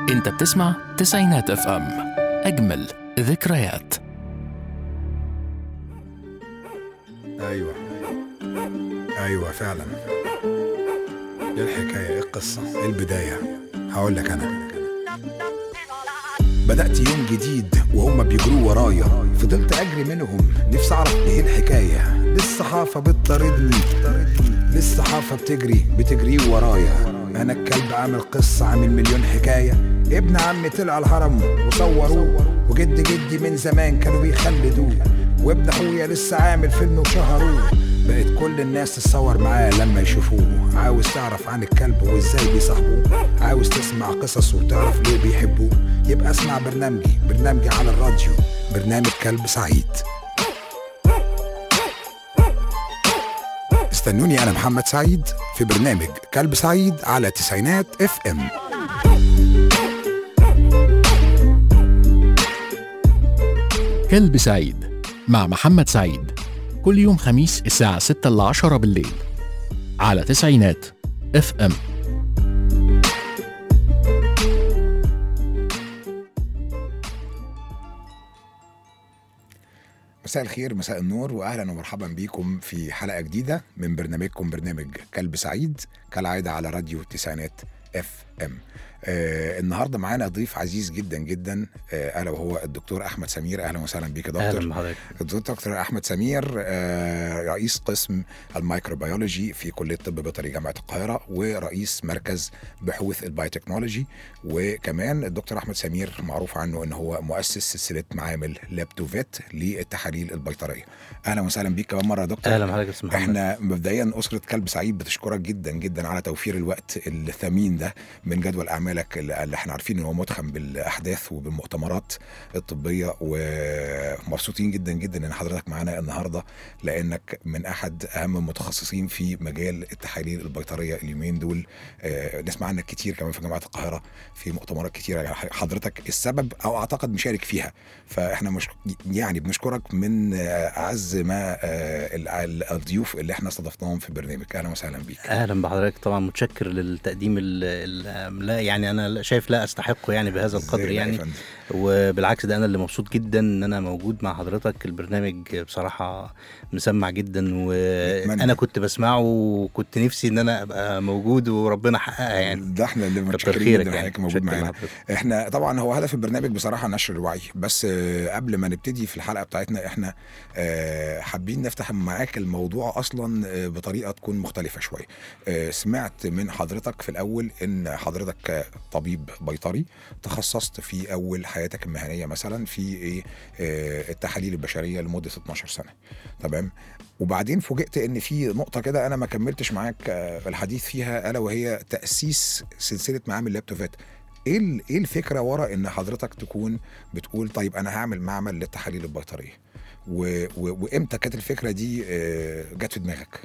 انت بتسمع تسعينات اف ام اجمل ذكريات ايوه ايوه فعلا ايه الحكايه ايه القصه ايه البدايه هقول لك انا بدأت يوم جديد وهم بيجروا ورايا فضلت أجري منهم نفسي أعرف إيه الحكاية للصحافة بتطاردني للصحافة بتجري بتجري ورايا أنا الكلب عامل قصة عامل مليون حكاية ابن عمي طلع الهرم وصوروه وجد جدي من زمان كانوا بيخلدوه وابن أخويا لسه عامل فيلم وشهروه بقت كل الناس تتصور معاه لما يشوفوه عاوز تعرف عن الكلب وازاي بيصاحبوه عاوز تسمع قصصه وتعرف ليه بيحبوه يبقى اسمع برنامجي برنامجي على الراديو برنامج كلب سعيد استنوني انا محمد سعيد في برنامج كلب سعيد على تسعينات اف ام كلب سعيد مع محمد سعيد كل يوم خميس الساعة 6 ل 10 بالليل على تسعينات اف ام مساء الخير مساء النور واهلا ومرحبا بيكم في حلقه جديده من برنامجكم برنامج كلب سعيد كالعاده على راديو تسعينات اف ام آه النهارده معانا ضيف عزيز جدا جدا آه الا وهو الدكتور احمد سمير اهلا وسهلا بيك يا دكتور اهلا بحضرتك الدكتور احمد سمير آه رئيس قسم الميكروبيولوجي في كليه طب بيطري جامعه القاهره ورئيس مركز بحوث البايوتكنولوجي وكمان الدكتور احمد سمير معروف عنه ان هو مؤسس سلسله معامل لابتوفيت للتحاليل البيطريه اهلا وسهلا بيك كمان مره يا دكتور اهلا بحضرتك يا استاذ محمد احنا مبدئيا اسره كلب سعيد بتشكرك جدا جدا على توفير الوقت الثمين ده من جدول اعمالك اللي اللي احنا عارفين ان هو متخم بالاحداث وبالمؤتمرات الطبيه ومبسوطين جدا جدا ان حضرتك معانا النهارده لانك من احد اهم المتخصصين في مجال التحاليل البيطريه اليومين دول اه نسمع عنك كتير كمان في جامعه القاهره في مؤتمرات كتيره يعني حضرتك السبب او اعتقد مشارك فيها فاحنا مش يعني بنشكرك من آه، اعز ما آه، ال- ال- الضيوف اللي احنا استضفناهم في البرنامج اهلا وسهلا بيك اهلا بحضرتك طبعا متشكر للتقديم ال ال لا يعني انا شايف لا استحقه يعني بهذا القدر إزاي بقى يا يعني فندم؟ وبالعكس ده انا اللي مبسوط جدا ان انا موجود مع حضرتك البرنامج بصراحه مسمع جدا وانا نتمنى. كنت بسمعه وكنت نفسي ان انا ابقى موجود وربنا حققها يعني ده احنا اللي كتر متشكرين خيرك جدا يعني حضرتك موجود متشكر معانا لحضرتك. احنا طبعا هو هدف البرنامج بصراحه نشر الوعي بس آه، قبل ما نبتدي في الحلقه بتاعتنا احنا آه، حابين نفتح معاك الموضوع اصلا آه، بطريقه تكون مختلفه شويه آه، سمعت من حضرتك في الاول ان حضرتك طبيب بيطري تخصصت في اول حياتك المهنيه مثلا في ايه آه، التحاليل البشريه لمده 12 سنه تمام وبعدين فوجئت ان في نقطه كده انا ما كملتش معاك آه، الحديث فيها الا وهي تاسيس سلسله معامل لابتوفات ايه ال- ايه الفكره ورا ان حضرتك تكون بتقول طيب انا هعمل معمل للتحاليل البيطريه و... و... وامتى كانت الفكره دي آه، جت في دماغك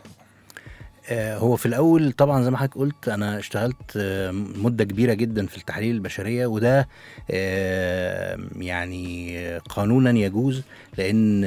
آه، هو في الاول طبعا زي ما حضرتك قلت انا اشتغلت آه، مده كبيره جدا في التحاليل البشريه وده آه، يعني قانونا يجوز لان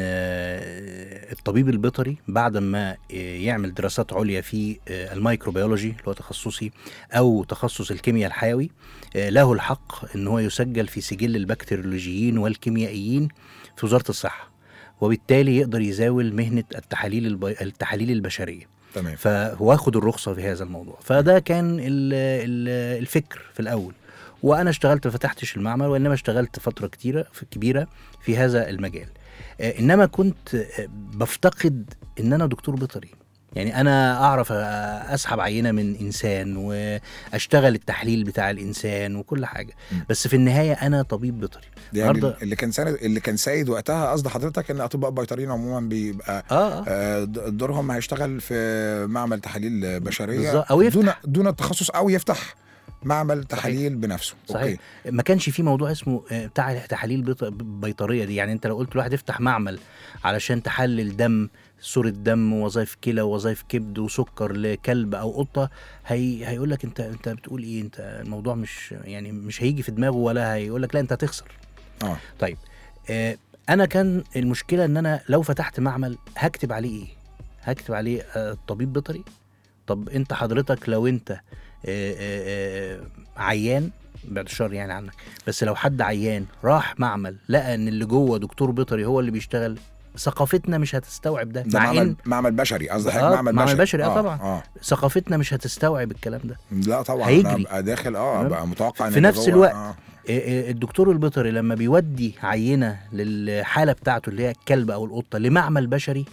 آه، الطبيب البيطري بعد ما آه، يعمل دراسات عليا في آه، الميكروبيولوجي اللي هو تخصصي او تخصص الكيمياء الحيوي آه، له الحق ان هو يسجل في سجل البكتيريولوجيين والكيميائيين في وزاره الصحه وبالتالي يقدر يزاول مهنه التحاليل البي... التحاليل البشريه تمام فواخد الرخصه في هذا الموضوع فده كان ال ال الفكر في الاول وانا اشتغلت ما فتحتش المعمل وانما اشتغلت فتره كتيره في كبيره في هذا المجال آه، انما كنت آه، بفتقد ان انا دكتور بيطري يعني انا اعرف آه، اسحب عينه من انسان واشتغل التحليل بتاع الانسان وكل حاجه م. بس في النهايه انا طبيب بيطري يعني النهاردة- اللي كان ساند اللي كان سايد وقتها قصد حضرتك ان اطباء البيطريين عموما بيبقى اه, آه. آه، د- دورهم هيشتغل في معمل تحاليل بشريه بالظبط، أو يفتح. دون دون التخصص او يفتح معمل تحاليل بنفسه صحيح ما كانش في موضوع اسمه آه، بتاع تحاليل بيط- بيطريه دي يعني انت لو قلت لواحد افتح معمل علشان تحلل دم صورة دم ووظائف كلى ووظائف كبد وسكر لكلب او قطه هي هيقول لك انت انت بتقول ايه انت الموضوع مش يعني مش هيجي في دماغه ولا هيقول لك لا انت هتخسر اه طيب آه انا كان المشكله ان انا لو فتحت معمل هكتب عليه ايه هكتب عليه آه طبيب بيطري طب انت حضرتك لو انت آه، آه، آه، عيان بعد الشر يعني عنك بس لو حد عيان راح معمل لقى ان اللي جوه دكتور بيطري هو اللي بيشتغل ثقافتنا مش هتستوعب ده, ده مع معمل ان معمل بشري قصدي آه، حضرتك معمل معمل بشري بشري، آه طبعاً. اه ثقافتنا مش هتستوعب الكلام ده لا طبعا هيجري. انا ابقى داخل اه تمام؟ بقى متوقع ان في اللي نفس جوه- الوقت آه. آه، آه، الدكتور البيطري لما بيودي عينه للحاله بتاعته اللي هي الكلب او القطه لمعمل بشري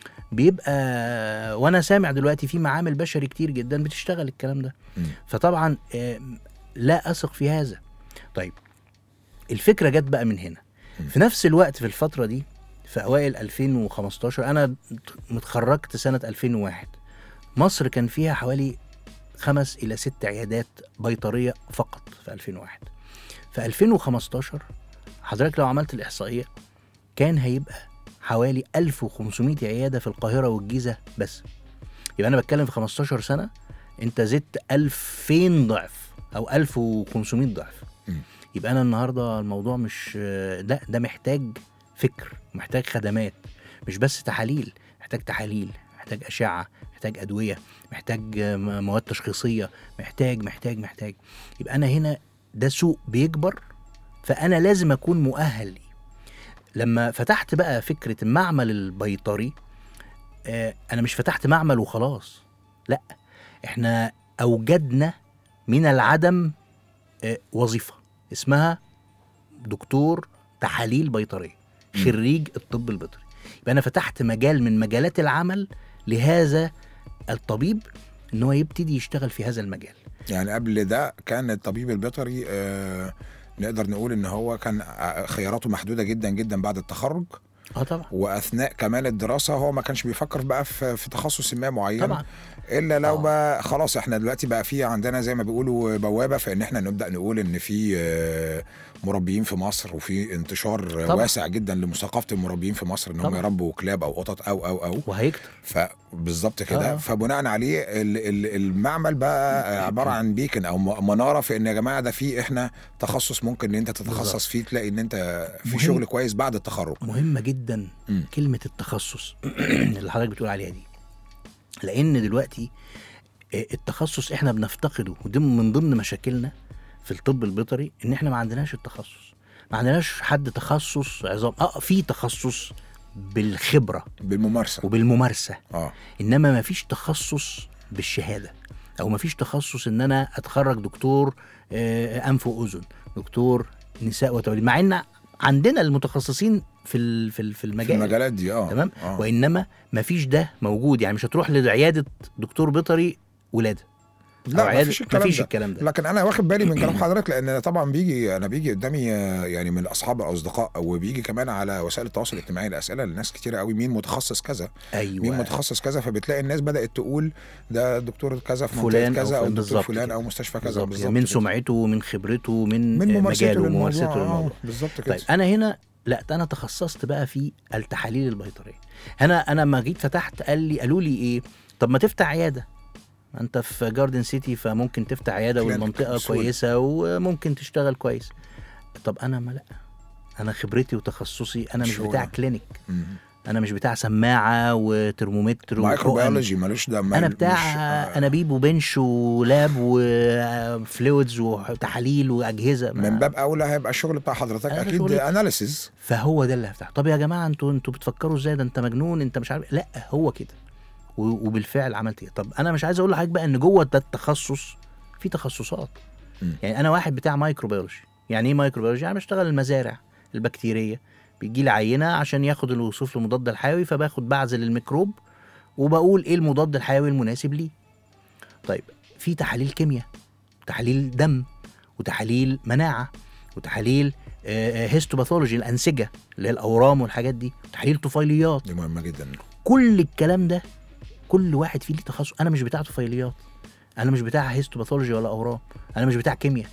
بيبقى وانا سامع دلوقتي في معامل بشري كتير جدا بتشتغل الكلام ده مم. فطبعا آه، لا اثق في هذا طيب الفكره جت بقى من هنا مم. في نفس الوقت في الفتره دي في اوائل 2015 انا متخرجت سنه 2001 مصر كان فيها حوالي خمس الى ست عيادات بيطريه فقط في 2001 في 2015 حضرتك لو عملت الاحصائيه كان هيبقى حوالي 1500 عياده في القاهره والجيزه بس يبقى انا بتكلم في 15 سنه انت زدت 2000 ضعف او 1500 ضعف مم. يبقى انا النهارده الموضوع مش لا ده محتاج فكر محتاج خدمات مش بس تحاليل محتاج تحاليل محتاج اشعه محتاج ادويه محتاج م- مواد تشخيصيه محتاج محتاج محتاج يبقى انا هنا ده سوق بيكبر فانا لازم اكون مؤهل ليه لما فتحت بقى فكره المعمل البيطري آه، انا مش فتحت معمل وخلاص لا احنا اوجدنا من العدم آه، وظيفه اسمها دكتور تحاليل بيطريه مم. خريج الطب البيطري يبقى انا فتحت مجال من مجالات العمل لهذا الطبيب ان هو يبتدي يشتغل في هذا المجال يعني قبل ده كان الطبيب البيطري آه نقدر نقول ان هو كان ع- خياراته محدوده جدا جدا بعد التخرج اه طبعا واثناء كمان الدراسه هو ما كانش بيفكر بقى في, في تخصص ما معين طبعا الا لو آه. بقى خلاص احنا دلوقتي بقى في عندنا زي ما بيقولوا بوابه في ان احنا نبدا نقول ان في آه، مربيين في مصر وفي انتشار طبعا. واسع جدا لثقافه المربيين في مصر ان هم طبعا. يربوا كلاب او قطط او او او وهيكتر فبالظبط كده آه. فبناء عليه ال- ال- المعمل بقى عباره عن بيكن او م- مناره في ان يا جماعه ده في احنا تخصص ممكن ان انت تتخصص بالظبط. فيه تلاقي ان انت في مهم. شغل كويس بعد التخرج مهمه جدا مم. كلمه التخصص اللي حضرتك بتقول عليها دي لان دلوقتي آه، التخصص احنا بنفتقده ودي من ضمن مشاكلنا في الطب البيطري ان احنا ما عندناش التخصص ما عندناش حد تخصص عظام اه في تخصص بالخبره بالممارسه وبالممارسه اه انما ما فيش تخصص بالشهاده او ما فيش تخصص ان انا اتخرج دكتور آه، انف واذن دكتور نساء وتوليد مع ان عندنا المتخصصين في ال- في ال- في في المجال المجالات دي اه تمام آه. وانما ما فيش ده موجود يعني مش هتروح لعياده دكتور بيطري ولاده أو لا عيادة- مفيش الكلام مفيش ده الكلام ده لكن انا واخد بالي من كلام حضرتك لان أنا طبعا بيجي انا بيجي قدامي آه، يعني من الاصحاب او اصدقاء وبيجي كمان على وسائل التواصل الاجتماعي الاسئله لناس كتيره قوي مين متخصص كذا ايوه مين متخصص كذا فبتلاقي الناس بدات تقول ده دكتور كذا في فلان منطقه أو كذا او, فلان دكتور بالظبط فلان كده. او مستشفى كذا بالظبط بالظبط يعني من كده. سمعته من خبرته من, من آه، ممارسته مجاله للموضوع وممارسته آه، للموضوع بالظبط كده طيب انا هنا لا ده انا تخصصت بقى في التحاليل البيطريه انا انا لما جيت فتحت قال لي قالوا لي ايه طب ما تفتح عياده انت في جاردن سيتي فممكن تفتح عياده كلينيك والمنطقه بسهولة. كويسه وممكن تشتغل كويس طب انا ما لا انا خبرتي وتخصصي انا مش شغل. بتاع كلينيك مم. انا مش بتاع سماعه وترمومتر وحقن. مايكروبيولوجي ملوش ده انا مش- بتاع آه، انابيب وبنش ولاب وفلويدز وتحاليل واجهزه ما- من باب اولى هيبقى الشغل بتاع حضرتك هيبقى اكيد شغلتي. اناليسيز فهو ده اللي هفتحه طب يا جماعه انتوا انتوا بتفكروا ازاي ده انت مجنون انت مش عارف لا هو كده و- وبالفعل عملت كده طب انا مش عايز اقول لحضرتك بقى ان جوه ده التخصص في تخصصات مم. يعني انا واحد بتاع مايكروبيولوجي يعني ايه مايكروبيولوجي يعني بشتغل المزارع البكتيريه بيجي لي عينه عشان ياخد الوصوف المضاد الحيوي فباخد بعزل الميكروب وبقول ايه المضاد الحيوي المناسب ليه طيب في تحاليل كيمياء تحاليل دم وتحاليل مناعه وتحاليل هيستوباثولوجي الانسجه اللي هي الاورام والحاجات دي تحاليل طفيليات دي مهمه جدا كل الكلام ده كل واحد فيه ليه تخصص انا مش بتاع طفيليات انا مش بتاع هيستوباثولوجي ولا اورام انا مش بتاع كيمياء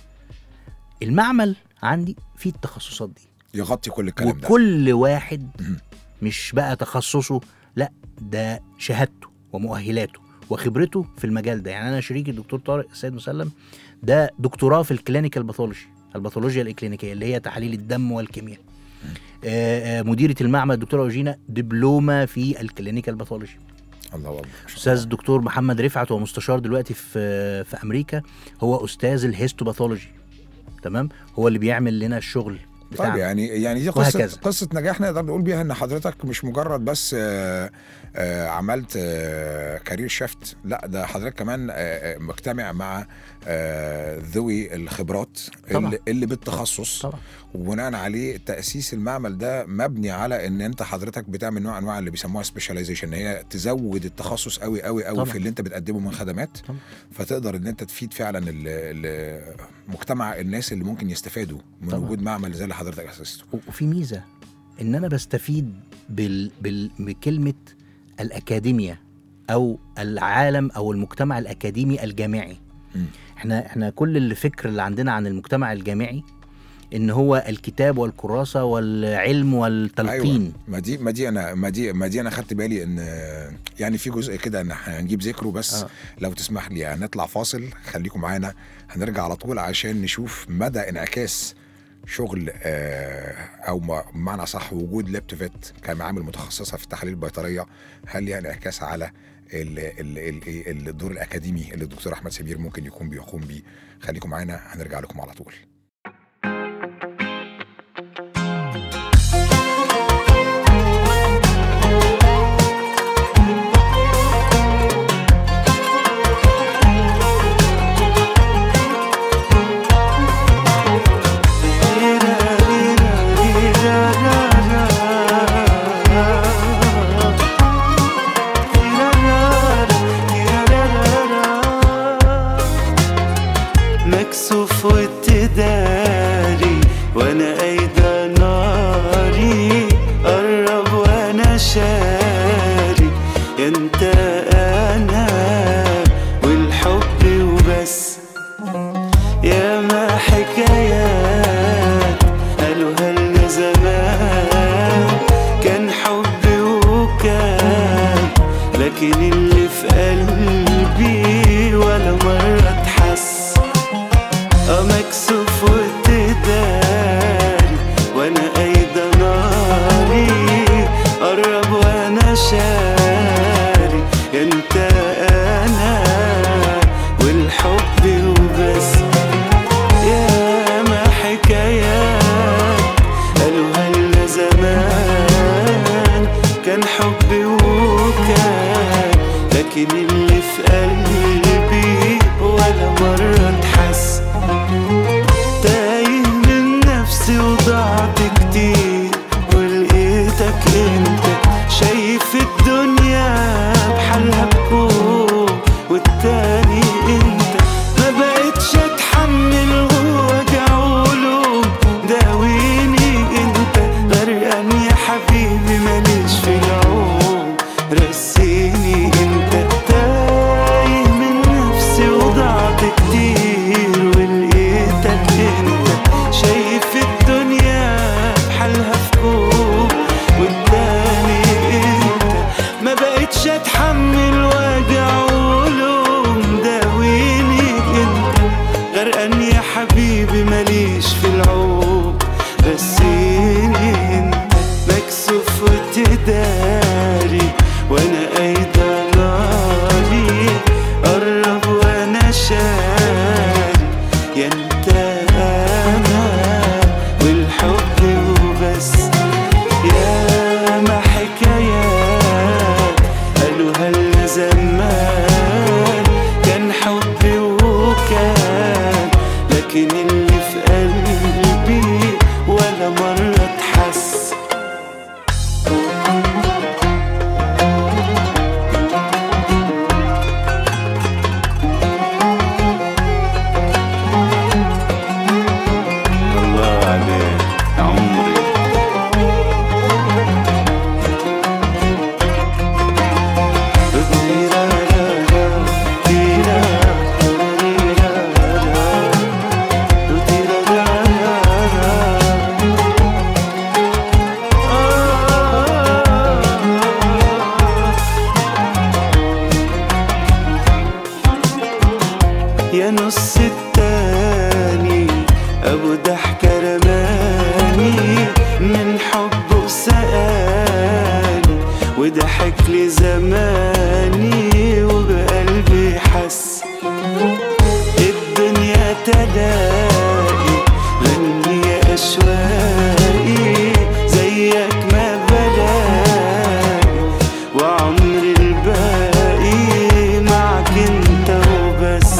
المعمل عندي فيه التخصصات دي يغطي كل الكلام ده وكل واحد مهم. مش بقى تخصصه لا ده شهادته ومؤهلاته وخبرته في المجال ده يعني انا شريكي الدكتور طارق السيد مسلم ده دكتوراه في الكلينيكال باثولوجي الباثولوجيا الاكلينيكيه اللي هي تحاليل الدم والكيمياء آه، آه، مديره المعمل الدكتوره اوجينا دبلومه في الكلينيكال باثولوجي الله اكبر ما شاء استاذ الله. الدكتور محمد رفعت هو مستشار دلوقتي في في امريكا هو استاذ الهيستوباثولوجي تمام هو اللي بيعمل لنا الشغل طيب بتاعنا يعني يعني دي قصه وهكذا. قصه نجاح نقدر نقول بيها ان حضرتك مش مجرد بس آه، آه، عملت آه، كارير شيفت لا ده حضرتك كمان آه، آه، مجتمع مع آه، ذوي الخبرات طبعا. اللي, اللي بالتخصص طبعا وبناء عليه تاسيس المعمل ده مبني على ان انت حضرتك بتعمل نوع انواع اللي بيسموها سبيشاليزيشن هي تزود التخصص قوي قوي قوي طبعا. في اللي انت بتقدمه من خدمات طبعا. فتقدر ان انت تفيد فعلا ال- ال- مجتمع الناس اللي ممكن يستفادوا من طبعا. وجود معمل زي اللي حضرتك اسسته و- وفي ميزه ان انا بستفيد بال... بال... بكلمه الاكاديميا او العالم او المجتمع الاكاديمي الجامعي مم. احنا احنا كل الفكر اللي عندنا عن المجتمع الجامعي ان هو الكتاب والكراسه والعلم والتلقين أيوة. ما دي ما دي انا ما دي ما دي انا خدت بالي ان يعني في جزء كده ان هنجيب ذكره بس آه. آه. لو تسمح لي هنطلع فاصل خليكم معانا هنرجع على طول عشان نشوف مدى انعكاس شغل آه، او ما- بمعنى صح وجود لابتفيت كمعامل متخصصه في التحاليل البيطريه هل ليها انعكاس على ال ال ال الدور الاكاديمي اللي الدكتور احمد سمير ممكن يكون بيقوم بيه خليكم معانا هنرجع لكم على طول مكسوف وتداري وانا ايدا ناري قرب وانا شاري انت انا والحب وبس يا ما حكايات قالوها لنا زمان كان حب وكان لكن اللي في قلبي ولا مرة اتحس اه مكسوف وتداري وانا ايدا ناري قرب وانا شاري انت انا والحب وبس يا ما حكايات قالوها لنا زمان كان حب وكان لكن اللي في قلبي ولا مرة اتحس تايه من نفسي وضعت كتير ولقيتك انت شايف الدنيا بحالها بكون والتاني انت ما بقتش اتحمل وجع ولوم داويني انت غرقان يا حبيبي ماليش في العوم رسيني انت تايه من نفسي وضعت كتير ولقيتك انت شايف الدنيا بحالها في كوم والتاني انت ما بقتش اتحمل وجع ولوم داويني انت غرقان يا حبيبي ماليش في العوم رسيني انت مكسوف وتداري وانا ايضا ناري قرب وانا شاري يا انت انا والحب وبس يا ما حكايات قالوها لنا زمان كان حب وكان لكن اللي في قلبي ولا مرة اتحس الله عليك عمري يا نص التاني ابو ضحكة رماني من حبه سقاني وضحك لي زماني وبقلبي حس الدنيا تلاقي غني يا أشواقي زيك ما بلاقي وعمري الباقي معك انت وبس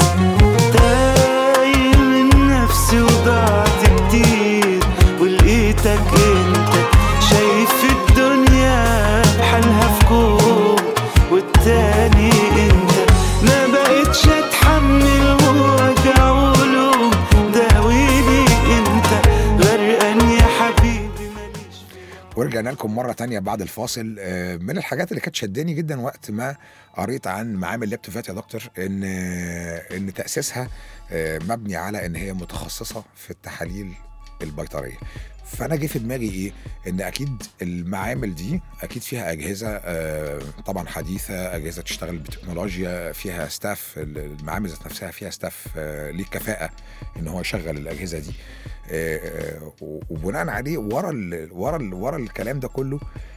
تايه من نفسي وضعت كتير ولقيتك انت شايف الدنيا بحالها في كون والتاني انت ما بقتش اتحمل وجع ولوم داويني انت غرقان يا حبيبي ماليش ورجعنا لكم مرة تانية بعد الفاصل آه، من الحاجات اللي كانت شداني جدا وقت ما قريت عن معامل لابتوفات يا دكتور ان آه، ان تأسيسها آه، مبني على ان هي متخصصة في التحاليل البيطرية فانا جه في دماغي ايه ان اكيد المعامل دي اكيد فيها اجهزه آه، طبعا حديثه اجهزه تشتغل بتكنولوجيا فيها ستاف المعامل ذات نفسها فيها ستاف آه، ليه كفاءه ان هو يشغل الاجهزه دي آه، آه، وبناء عليه ورا ال ورا ال ورا الكلام ده كله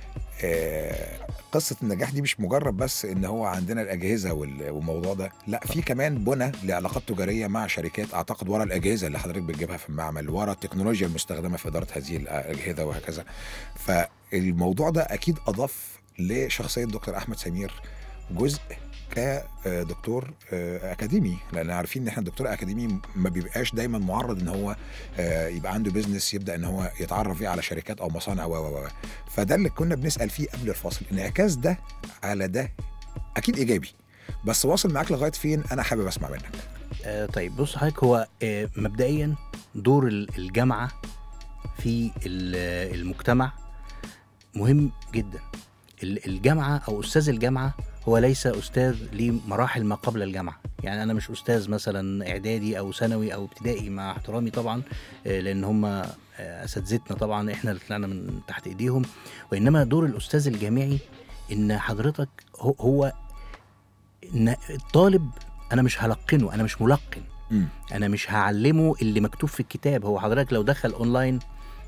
آه، قصه النجاح دي مش مجرد بس ان هو عندنا الاجهزه وال- والموضوع ده لا في كمان بنى لعلاقات تجاريه مع شركات اعتقد ورا الاجهزه اللي حضرتك بتجيبها في المعمل ورا التكنولوجيا المستخدمه في اداره هذه الاجهزه وهكذا فالموضوع ده اكيد اضاف لشخصيه دكتور احمد سمير جزء كدكتور آه، اكاديمي لان عارفين ان احنا الدكتور الاكاديمي ما بيبقاش دايما معرض ان هو آه، يبقى عنده بيزنس يبدا ان هو يتعرف فيه على شركات او مصانع و و و فده اللي كنا بنسال فيه قبل الفاصل انعكاس ده على ده اكيد ايجابي بس واصل معاك لغايه فين انا حابب اسمع منك آه طيب بص حضرتك هو آه مبدئيا دور ال- الجامعه في ال- المجتمع مهم جدا ال- الجامعه او استاذ الجامعه هو ليس استاذ لمراحل ما قبل الجامعه يعني انا مش استاذ مثلا اعدادي او ثانوي او ابتدائي مع احترامي طبعا آه، لان هم آه، اساتذتنا طبعا احنا اللي طلعنا من تحت ايديهم وانما دور الاستاذ الجامعي ان حضرتك هو, هو ان الطالب انا مش هلقنه انا مش ملقن مم. انا مش هعلمه اللي مكتوب في الكتاب هو حضرتك لو دخل اونلاين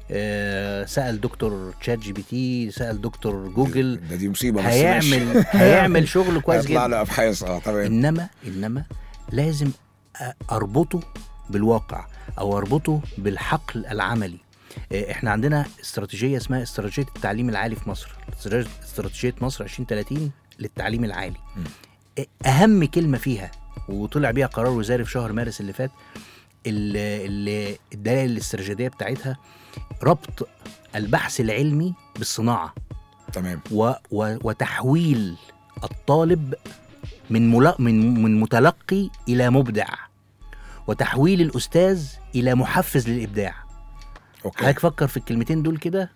آه، سال دكتور تشات جي بي تي سال دكتور جوجل ده دي مصيبه بس ماشي. هيعمل هيعمل شغل كويس هيطلع جدا له ابحاث اه تمام انما انما لازم أ- اربطه بالواقع او اربطه بالحقل العملي آه، احنا عندنا استراتيجيه اسمها استراتيجيه التعليم العالي في مصر استراتيجية- استراتيجيه مصر 2030 للتعليم العالي م. آه، اهم كلمه فيها وطلع بيها قرار وزاري في شهر مارس اللي فات اللي اللي الدلائل الاستراتيجيه بتاعتها ربط البحث العلمي بالصناعه تمام و و وتحويل الطالب من ملا من من متلقي الى مبدع وتحويل الاستاذ الى محفز للابداع اوكي حضرتك فكر في الكلمتين دول كده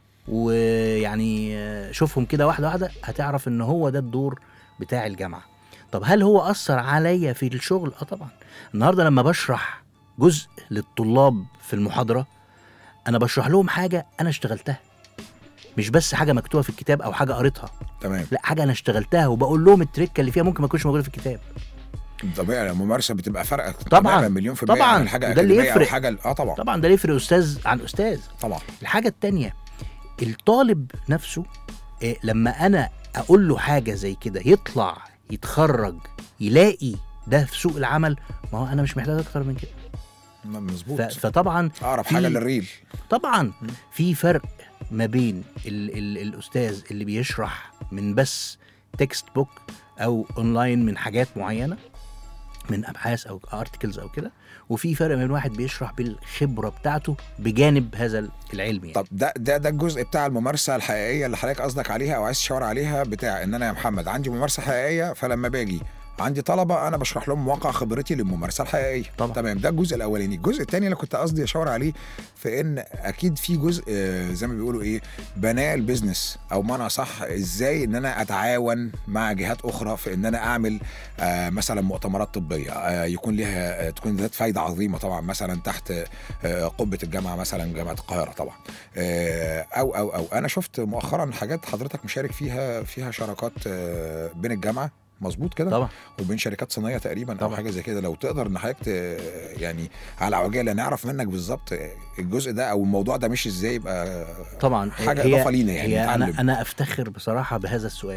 ويعني آه، شوفهم كده واحده واحده هتعرف ان هو ده الدور بتاع الجامعه طب هل هو اثر عليا في الشغل اه طبعا النهارده لما بشرح جزء للطلاب في المحاضره انا بشرح لهم حاجه انا اشتغلتها مش بس حاجه مكتوبه في الكتاب او حاجه قريتها تمام لا حاجه انا اشتغلتها وبقول لهم التريكه اللي فيها ممكن ما تكونش موجوده في الكتاب طبيعي الممارسه بتبقى فرق طبعا. تماماً مليون في المية طبعا. عن الحاجه وده اللي أكاديمية أو يفرق. حاجه اه طبعا طبعا ده يفرق استاذ عن استاذ طبعا الحاجه التانية الطالب نفسه إيه لما انا اقول له حاجه زي كده يطلع يتخرج يلاقي ده في سوق العمل ما هو انا مش محتاج اكتر من كده مظبوط ف- فطبعا اقرب في- حاجه للريل طبعا في فرق ما بين ال ال الاستاذ اللي بيشرح من بس تكست بوك او اونلاين من حاجات معينه من ابحاث او ارتكلز او كده وفي فرق ما بين واحد بيشرح بالخبره بتاعته بجانب هذا العلم يعني طب ده ده ده الجزء بتاع الممارسه الحقيقيه اللي حضرتك قصدك عليها او عايز تشاور عليها بتاع ان انا يا محمد عندي ممارسه حقيقيه فلما باجي عندي طلبه انا بشرح لهم واقع خبرتي للممارسه الحقيقيه طبعا. تمام ده الجزء الاولاني الجزء الثاني اللي كنت قصدي اشاور عليه في ان اكيد في جزء آه، زي ما بيقولوا ايه بناء البيزنس او معنى صح ازاي ان انا اتعاون مع جهات اخرى في ان انا اعمل آه، مثلا مؤتمرات طبيه آه، يكون لها آه، تكون ذات فايده عظيمه طبعا مثلا تحت آه، قبه الجامعه مثلا جامعه القاهره طبعا آه، او او او انا شفت مؤخرا حاجات حضرتك مشارك فيها فيها شراكات آه، بين الجامعه مظبوط كده طبعا وبين شركات صينيه تقريبا او طبعا. حاجه زي كده لو تقدر ان حضرتك ت- يعني على عجاله نعرف منك بالظبط الجزء ده او الموضوع ده مش ازاي يبقى طبعا حاجه هي اضافه لينا يعني هي نتعلم انا انا افتخر بصراحه بهذا السؤال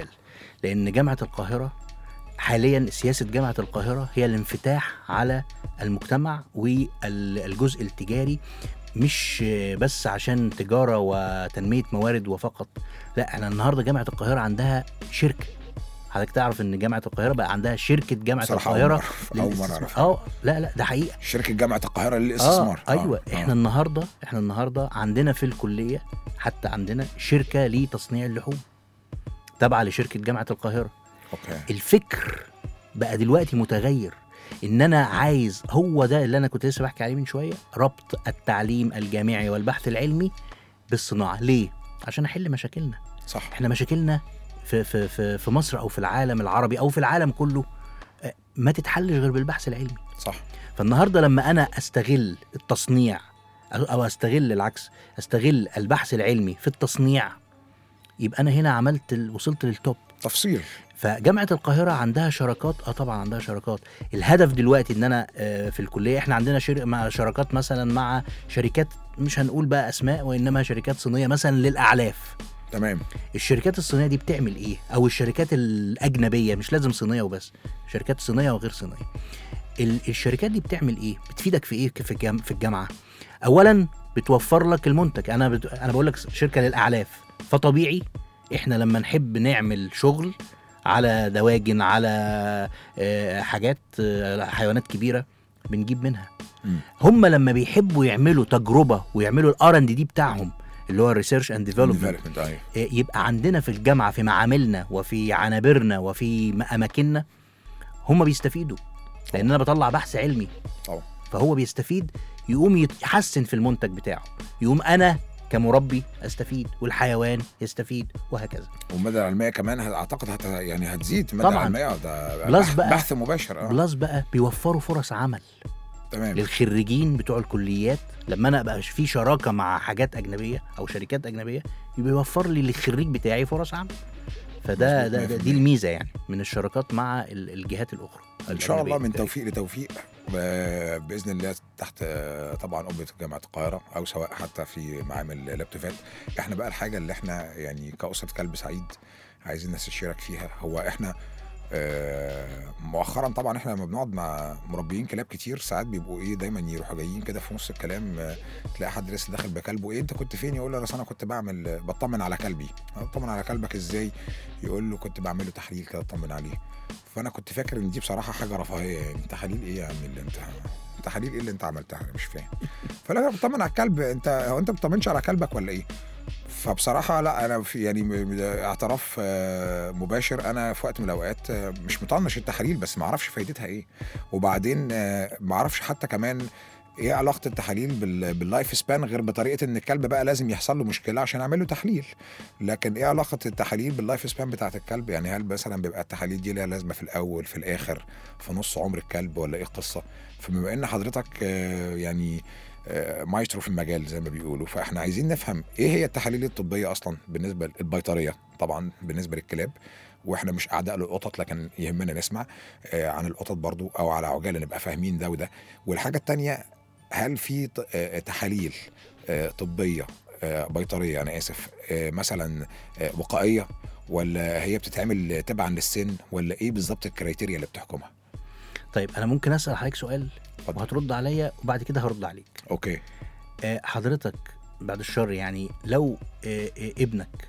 لان جامعه القاهره حاليا سياسه جامعه القاهره هي الانفتاح على المجتمع والجزء التجاري مش بس عشان تجاره وتنميه موارد وفقط لا احنا النهارده جامعه القاهره عندها شركه حضرتك تعرف ان جامعه القاهره بقى عندها شركه جامعه بصراحة أول القاهره مرة- أول مرة للاستثمار. أعرف. اه لا لا ده حقيقه شركه جامعه القاهره للاستثمار آه ايوه احنا النهارده احنا النهارده عندنا في الكليه حتى عندنا شركه لتصنيع اللحوم تابعه لشركه جامعه القاهره اوكي الفكر بقى دلوقتي متغير ان انا عايز هو ده اللي انا كنت لسه بحكي عليه من شويه ربط التعليم الجامعي والبحث العلمي بالصناعه ليه عشان احل مشاكلنا صح احنا مشاكلنا في في في في مصر او في العالم العربي او في العالم كله آه، ما تتحلش غير بالبحث العلمي صح فالنهارده لما انا استغل التصنيع او أو استغل العكس استغل البحث العلمي في التصنيع يبقى انا هنا عملت ال- وصلت للتوب تفصيل فجامعه القاهره عندها شراكات اه طبعا عندها شراكات الهدف دلوقتي ان انا آه، في الكليه احنا عندنا شر... مع شراكات مثلا مع شركات مش هنقول بقى اسماء وانما شركات صينيه مثلا للاعلاف تمام الشركات الصينيه دي بتعمل ايه او الشركات الاجنبيه مش لازم صينيه وبس شركات صينيه وغير صينيه ال- الشركات دي بتعمل ايه بتفيدك في ايه في الجام- في الجامعه اولا بتوفر لك المنتج انا بت... انا بقول لك شركه للاعلاف فطبيعي احنا لما نحب نعمل شغل على دواجن على آه، حاجات آه، حيوانات كبيره بنجيب منها مم. هم لما بيحبوا يعملوا تجربه ويعملوا الار ان دي بتاعهم اللي هو الريسيرش اند ديفلوبمنت Development، أيوة. يبقى عندنا في الجامعه في معاملنا وفي عنابرنا وفي م- اماكننا هم بيستفيدوا لان انا بطلع بحث علمي طبعا فهو بيستفيد يقوم يت- يحسن في المنتج بتاعه يقوم انا كمربي استفيد والحيوان يستفيد وهكذا والمدى العلميه كمان هت- اعتقد هت يعني هتزيد المدى طبعاً. العلميه ده بلس بحث- بقى- بحث مباشر اه بلس بقى بيوفروا فرص عمل تمام للخريجين بتوع الكليات لما انا ابقى في شراكه مع حاجات اجنبيه او شركات اجنبيه يبقى يوفر لي للخريج بتاعي فرص عمل فده مظبوط ده, ده 100%. دي الميزه يعني من الشراكات مع ال- الجهات الاخرى ان شاء الله الأجنبية من بالتالي. توفيق لتوفيق آه، باذن الله تحت آه، طبعا قبه جامعه القاهره او سواء حتى في معامل لابتوفات احنا بقى الحاجه اللي احنا يعني كاسره كلب سعيد عايزين نستشيرك فيها هو احنا آه، مؤخرا طبعا احنا لما بنقعد مع مربيين كلاب كتير ساعات بيبقوا ايه دايما يروحوا جايين كده في نص الكلام آه، تلاقي حد لسه داخل بكلبه ايه انت كنت فين يقول له انا كنت بعمل بطمن على كلبي بطمن على كلبك ازاي يقول له كنت بعمل له تحليل كده اطمن عليه فانا كنت فاكر ان دي بصراحه حاجه رفاهيه يعني تحاليل ايه يا عم اللي انت تحاليل ايه اللي انت عملتها انا مش فاهم فلا انا بطمن على الكلب انت هو انت بتطمنش على كلبك ولا ايه فبصراحه لا انا في يعني م- م- اعتراف آه، مباشر انا في وقت من الاوقات آه، مش مطنش التحاليل بس ما اعرفش فايدتها ايه وبعدين آه، ما اعرفش حتى كمان ايه علاقه التحاليل بال- باللايف سبان غير بطريقه ان الكلب بقى لازم يحصل له مشكله عشان اعمل له تحليل لكن ايه علاقه التحاليل باللايف سبان بتاعت الكلب يعني هل مثلا بيبقى التحاليل دي ليها لازمه في الاول في الاخر في نص عمر الكلب ولا ايه القصه فبما ان حضرتك آه، يعني آه، مايسترو في المجال زي ما بيقولوا فاحنا عايزين نفهم ايه هي التحاليل الطبيه اصلا بالنسبه للبيطريه طبعا بالنسبه للكلاب واحنا مش اعداء للقطط لكن يهمنا نسمع آه، عن القطط برضو او على عجاله نبقى فاهمين ده وده والحاجه التانية هل في ط- آه، تحاليل آه، طبيه آه، بيطريه انا اسف آه، مثلا آه، وقائيه ولا هي بتتعمل تبعا للسن ولا ايه بالظبط الكريتيريا اللي بتحكمها طيب انا ممكن اسال حضرتك سؤال اتفضل. وهترد عليا وبعد كده هرد عليك اوكي آه، حضرتك بعد الشر يعني لو آه، آه، ابنك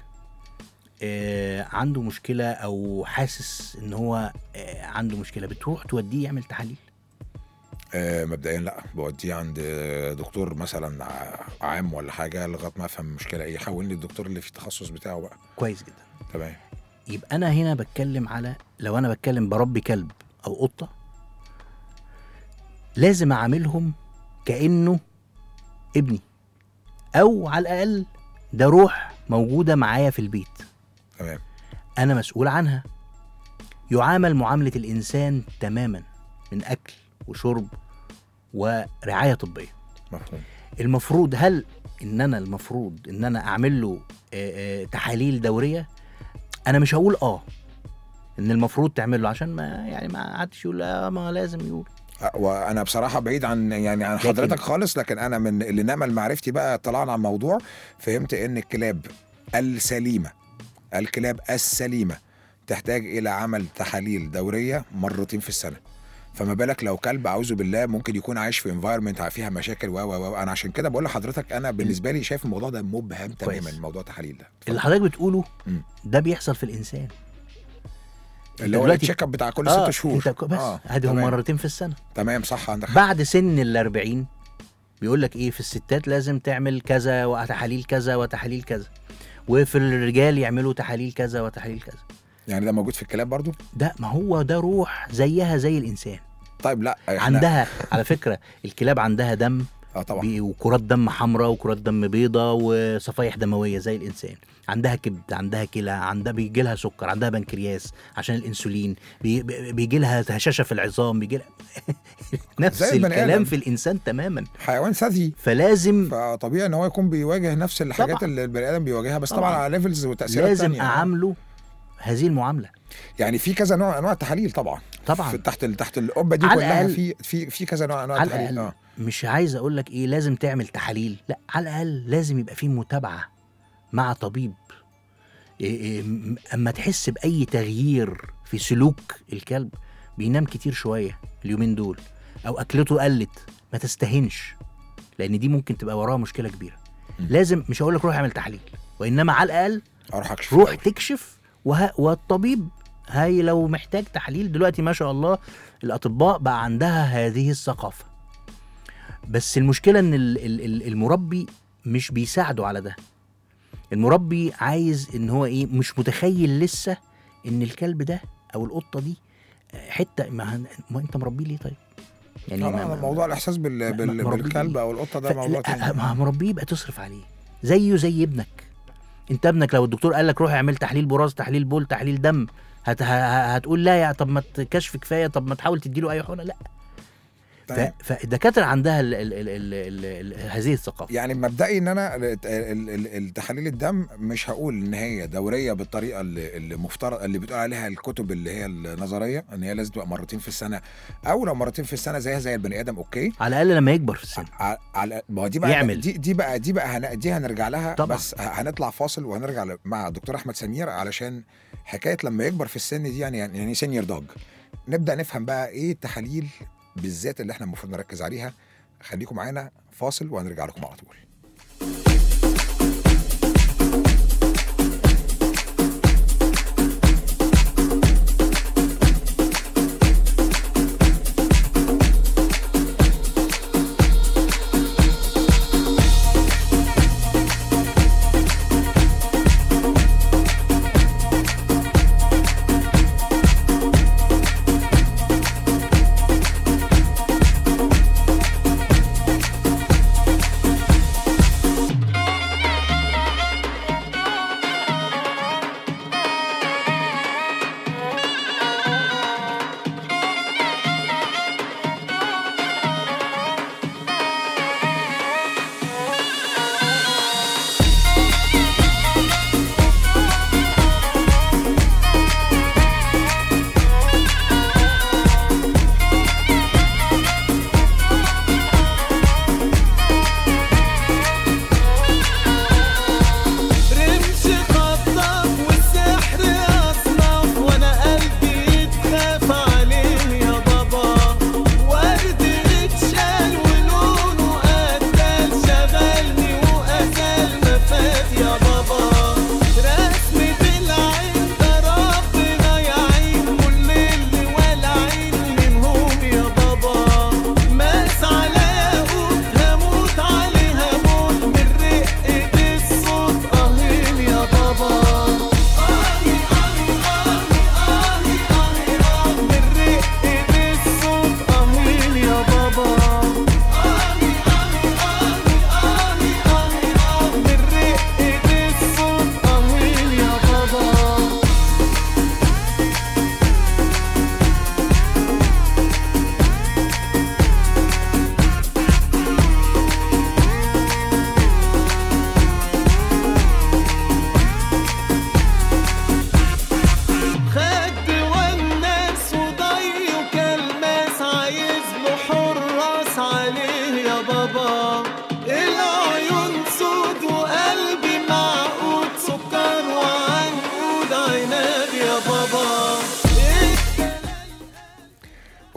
آه، عنده مشكله او حاسس ان هو آه، عنده مشكله بتروح توديه يعمل تحاليل آه، مبدئيا لا بوديه عند آه، دكتور مثلا ع- عام ولا حاجه لغايه ما افهم المشكله ايه حولني الدكتور اللي في التخصص بتاعه بقى كويس جدا تمام يبقى انا هنا بتكلم على لو انا بتكلم بربي كلب او قطه لازم اعاملهم كانه ابني او على الاقل ده روح موجوده معايا في البيت تمام انا مسؤول عنها يعامل معامله الانسان تماما من اكل وشرب ورعايه طبيه مفهوم المفروض هل ان انا المفروض ان انا اعمل له آه، آه، تحاليل دوريه انا مش هقول اه ان المفروض تعمل له عشان ما يعني ما حدش يقول اه ما لازم يقول آه، وانا بصراحه بعيد عن يعني عن لكن- حضرتك خالص لكن انا من اللي نمل معرفتي بقى طلعنا على الموضوع فهمت ان الكلاب السليمه الكلاب السليمه تحتاج الى عمل تحاليل دوريه مرتين في السنه فما بالك لو كلب اعوذ بالله ممكن يكون عايش في انفايرمنت فيها مشاكل و و و انا عشان كده بقول لحضرتك انا بالنسبه لي شايف الموضوع ده مبهم كويس. تماما موضوع التحاليل ده اللي حضرتك بتقوله مم. ده بيحصل في الانسان اللي هو دلوقتي- التشيك اب بتاع كل آه، ست شهور انت ك- بس آه، ادي هم تمام. مرتين في السنه تمام صح عندك حق بعد سن ال 40 بيقول لك ايه في الستات لازم تعمل كذا وتحاليل كذا وتحاليل كذا وفي الرجال يعملوا تحاليل كذا وتحاليل كذا يعني ده موجود في الكلاب برضو ده ما هو ده روح زيها زي الانسان طيب لا احنا عندها على فكره الكلاب عندها دم اه طبعا بي- وكرات دم حمراء وكرات دم بيضاء وصفائح دمويه زي الانسان عندها كبد عندها كلى عندها بيجي لها سكر عندها بنكرياس عشان الانسولين بي بيجي لها هشاشه في العظام بيجي لها نفس زي البني الكلام آدم. في الانسان تماما حيوان ثدي فلازم فطبيعي ان هو يكون بيواجه نفس الحاجات طبعاً. اللي البني ادم بيواجهها بس طبعا, طبعاً. على ليفلز وتاثيرات لازم تانية. اعامله هذه المعامله يعني في كذا نوع انواع التحاليل طبعا طبعا في تحت ال- تحت القبه دي على كلها الأقل- في في في كذا نوع انواع على التحاليل الاقل اه مش عايز اقول لك ايه لازم تعمل تحاليل لا على الاقل لازم يبقى في متابعه مع طبيب إيه إيه م- اما تحس باي تغيير في سلوك الكلب بينام كتير شويه اليومين دول او اكلته قلت ما تستهنش لان دي ممكن تبقى وراها مشكله كبيره م. لازم مش هقول لك روح اعمل تحليل وانما على الاقل اروح اكشف روح الأول. تكشف وه... والطبيب هاي لو محتاج تحليل دلوقتي ما شاء الله الاطباء بقى عندها هذه الثقافه بس المشكله ان ال- ال- ال- المربي مش بيساعده على ده المربي عايز ان هو ايه مش متخيل لسه ان الكلب ده او القطه دي حته ما, ما انت مربيه ليه طيب يعني لا ما- لا ما- موضوع الاحساس بال... ما- بال... مربيه بالكلب ليه؟ او القطه ده ف- موضوع لا، تاني ما مربيه يبقى تصرف عليه زيه زي ابنك انت ابنك لو الدكتور قال لك روح اعمل تحليل براز تحليل بول تحليل دم هت... ه- ه- هتقول لا يا طب ما كشف كفايه طب ما تحاول تديله اي حقنه لا ف... تمام. فالدكاتره عندها ال... ال... ال... ال... ال... ال... هذه الثقافه يعني مبدئي ان انا ال- ال- ال- التحاليل الدم مش هقول ان هي دوريه بالطريقه اللي اللي مفترض اللي بتقول عليها الكتب اللي هي النظريه ان هي لازم تبقى مرتين في السنه او لو مرتين في السنه زيها زي البني ادم اوكي على الاقل لما يكبر في السن ع- على ما هو دي بقى يعمل. دي دي بقى دي بقى هن... دي هنرجع لها طبعا. بس ه- هنطلع فاصل وهنرجع ل- مع الدكتور احمد سمير علشان حكايه لما يكبر في السن دي يعني يعني سينيور دوج نبدا نفهم بقى ايه التحاليل بالذات اللي احنا المفروض نركز عليها خليكم معانا فاصل وهنرجع لكم على طول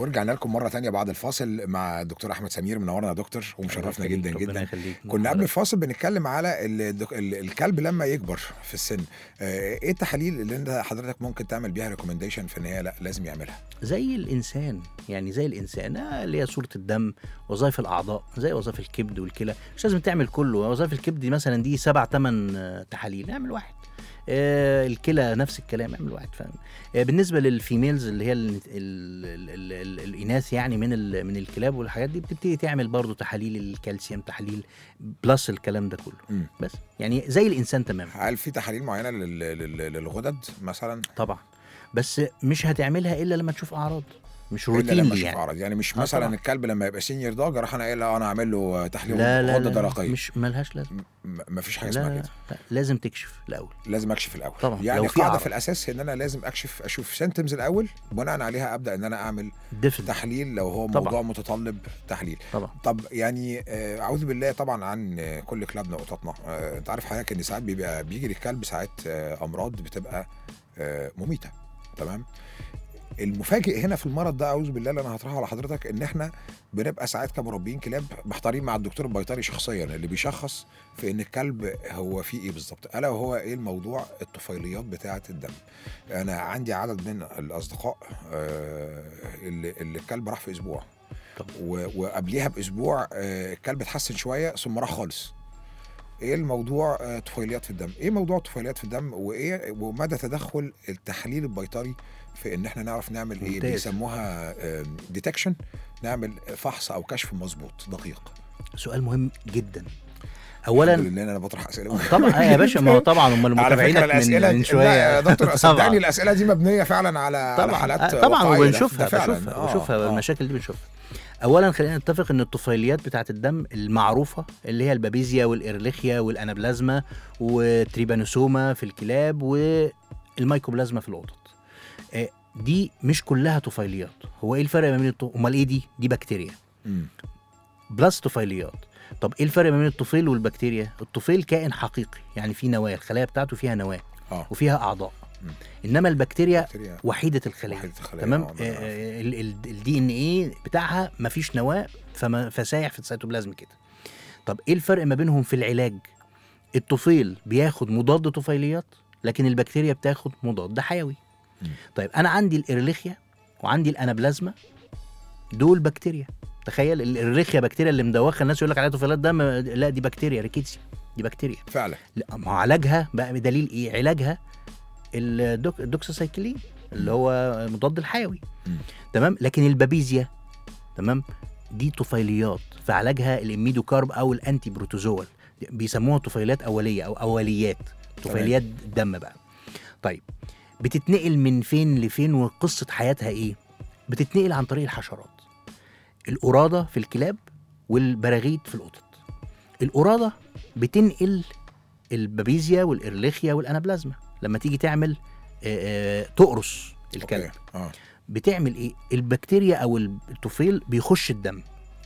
ورجعنا لكم مره تانية بعد الفاصل مع الدكتور احمد سمير منورنا يا دكتور ومشرفنا يخليك، جدا ربنا جدا يخليك. كنا قبل الفاصل بنتكلم على ال- ال- الكلب لما يكبر في السن آه، ايه التحاليل اللي انت حضرتك ممكن تعمل بيها ريكومنديشن في ان هي لا لازم يعملها زي الانسان يعني زي الانسان آه، اللي هي صوره الدم وظائف الاعضاء زي وظائف الكبد والكلى مش لازم تعمل كله وظائف الكبد دي مثلا دي سبع ثمان تحاليل اعمل واحد آه الكلى نفس الكلام اعمل واحد فاهم آه بالنسبه للفيميلز اللي هي ال ال ال ال ال الاناث يعني من ال من الكلاب والحاجات دي بتبتدي تعمل برضو تحاليل الكالسيوم تحاليل بلس الكلام ده كله مم. بس يعني زي الانسان تماما هل في تحاليل معينه لل- لل- للغدد مثلا طبعا بس مش هتعملها الا لما تشوف اعراض مش الا روتين لما اشوف يعني اعراض يعني مش آه مثلا طبعا. الكلب لما يبقى سينيور دوج راح انا قايل لا انا اعمل له تحليل لا لا, غده لا درقيه مش ملهاش لازمه م- مفيش حاجه لا, اسمها لا, كده لا لازم تكشف الاول لازم اكشف الاول طبعا، يعني لو في قاعده أعراض. في الاساس ان انا لازم اكشف اشوف سيمتومز الاول بناء عليها ابدا ان انا اعمل ديفن تحليل لو هو طبعا. موضوع متطلب تحليل طبعا طب يعني آه، اعوذ بالله طبعا عن آه، كل كلابنا وقططنا آه، انت عارف حضرتك ان ساعات بيبقى بيجي للكلب ساعات آه، امراض بتبقى آه، مميته تمام المفاجئ هنا في المرض ده اعوذ بالله اللي انا هطرحه على حضرتك ان احنا بنبقى ساعات كمربين كلاب محتارين مع الدكتور البيطري شخصيا اللي بيشخص في ان الكلب هو فيه ايه بالظبط الا وهو ايه الموضوع الطفيليات بتاعه الدم انا عندي عدد من الاصدقاء آه، اللي, اللي الكلب راح في اسبوع طب. و- وقبليها باسبوع آه، الكلب اتحسن شويه ثم راح خالص ايه الموضوع آه، طفيليات في الدم ايه موضوع الطفيليات في الدم وايه ومدى تدخل التحليل البيطري في ان احنا نعرف نعمل ايه ممتاز. بيسموها ديتكشن نعمل فحص او كشف مظبوط دقيق سؤال مهم جدا الحمد اولا لله إن انا بطرح اسئله طبعا آه يا باشا ما هو طبعا هم على فكره المتابعينك الاسئله من, من دي- شويه لا يا دكتور طبعاً. صدقني الاسئله دي مبنيه فعلا على على طبعا حالات آه، طبعا واقعية. ده- وبنشوفها ده فعلاً. بشوفها آه، بشوفها آه. المشاكل دي بنشوفها اولا خلينا نتفق ان الطفيليات بتاعه الدم المعروفه اللي هي البابيزيا والإرليخيا والانابلازما والتريبانوسوما في الكلاب والمايكوبلازما في القطط آه، دي مش كلها طفيليات هو ايه الفرق ما بين الط... امال ايه دي دي بكتيريا مم. بلس طفيليات طب ايه الفرق ما بين الطفيل والبكتيريا الطفيل كائن حقيقي يعني فيه نواه الخلايا بتاعته فيها نواه اه وفيها اعضاء مم. انما البكتيريا بكتيريا وحيده الخليه وحيدة الخلايا، تمام آه، ده أنا عارف. الدي ان ايه بتاعها مفيش نواه فما فسايح في السيتوبلازم كده طب ايه الفرق ما بينهم في العلاج الطفيل بياخد مضاد طفيليات لكن البكتيريا بتاخد مضاد حيوي مم. طيب انا عندي الإرليخيا وعندي الانابلازما دول بكتيريا تخيل الإرليخيا بكتيريا اللي مدوخه الناس يقول لك عليها طفيلات دم لا دي بكتيريا ريكيتسيا دي بكتيريا فعلا لا ما هو علاجها بقى بدليل ايه علاجها الدوك الدوكساسايكلين اللي هو المضاد الحيوي مم. تمام لكن البابيزيا تمام دي طفيليات فعلاجها الاميدوكارب او الانتي بروتوزول بيسموها طفيليات اوليه او اوليات طفيليات دم بقى طيب بتتنقل من فين لفين وقصه حياتها ايه بتتنقل عن طريق الحشرات القراده في الكلاب والبراغيث في القطط القراده بتنقل البابيزيا والإرليخيا والأنابلازما لما تيجي تعمل آه، آه، تقرص الكلب أوكي. اه بتعمل ايه البكتيريا او الطفيل بيخش الدم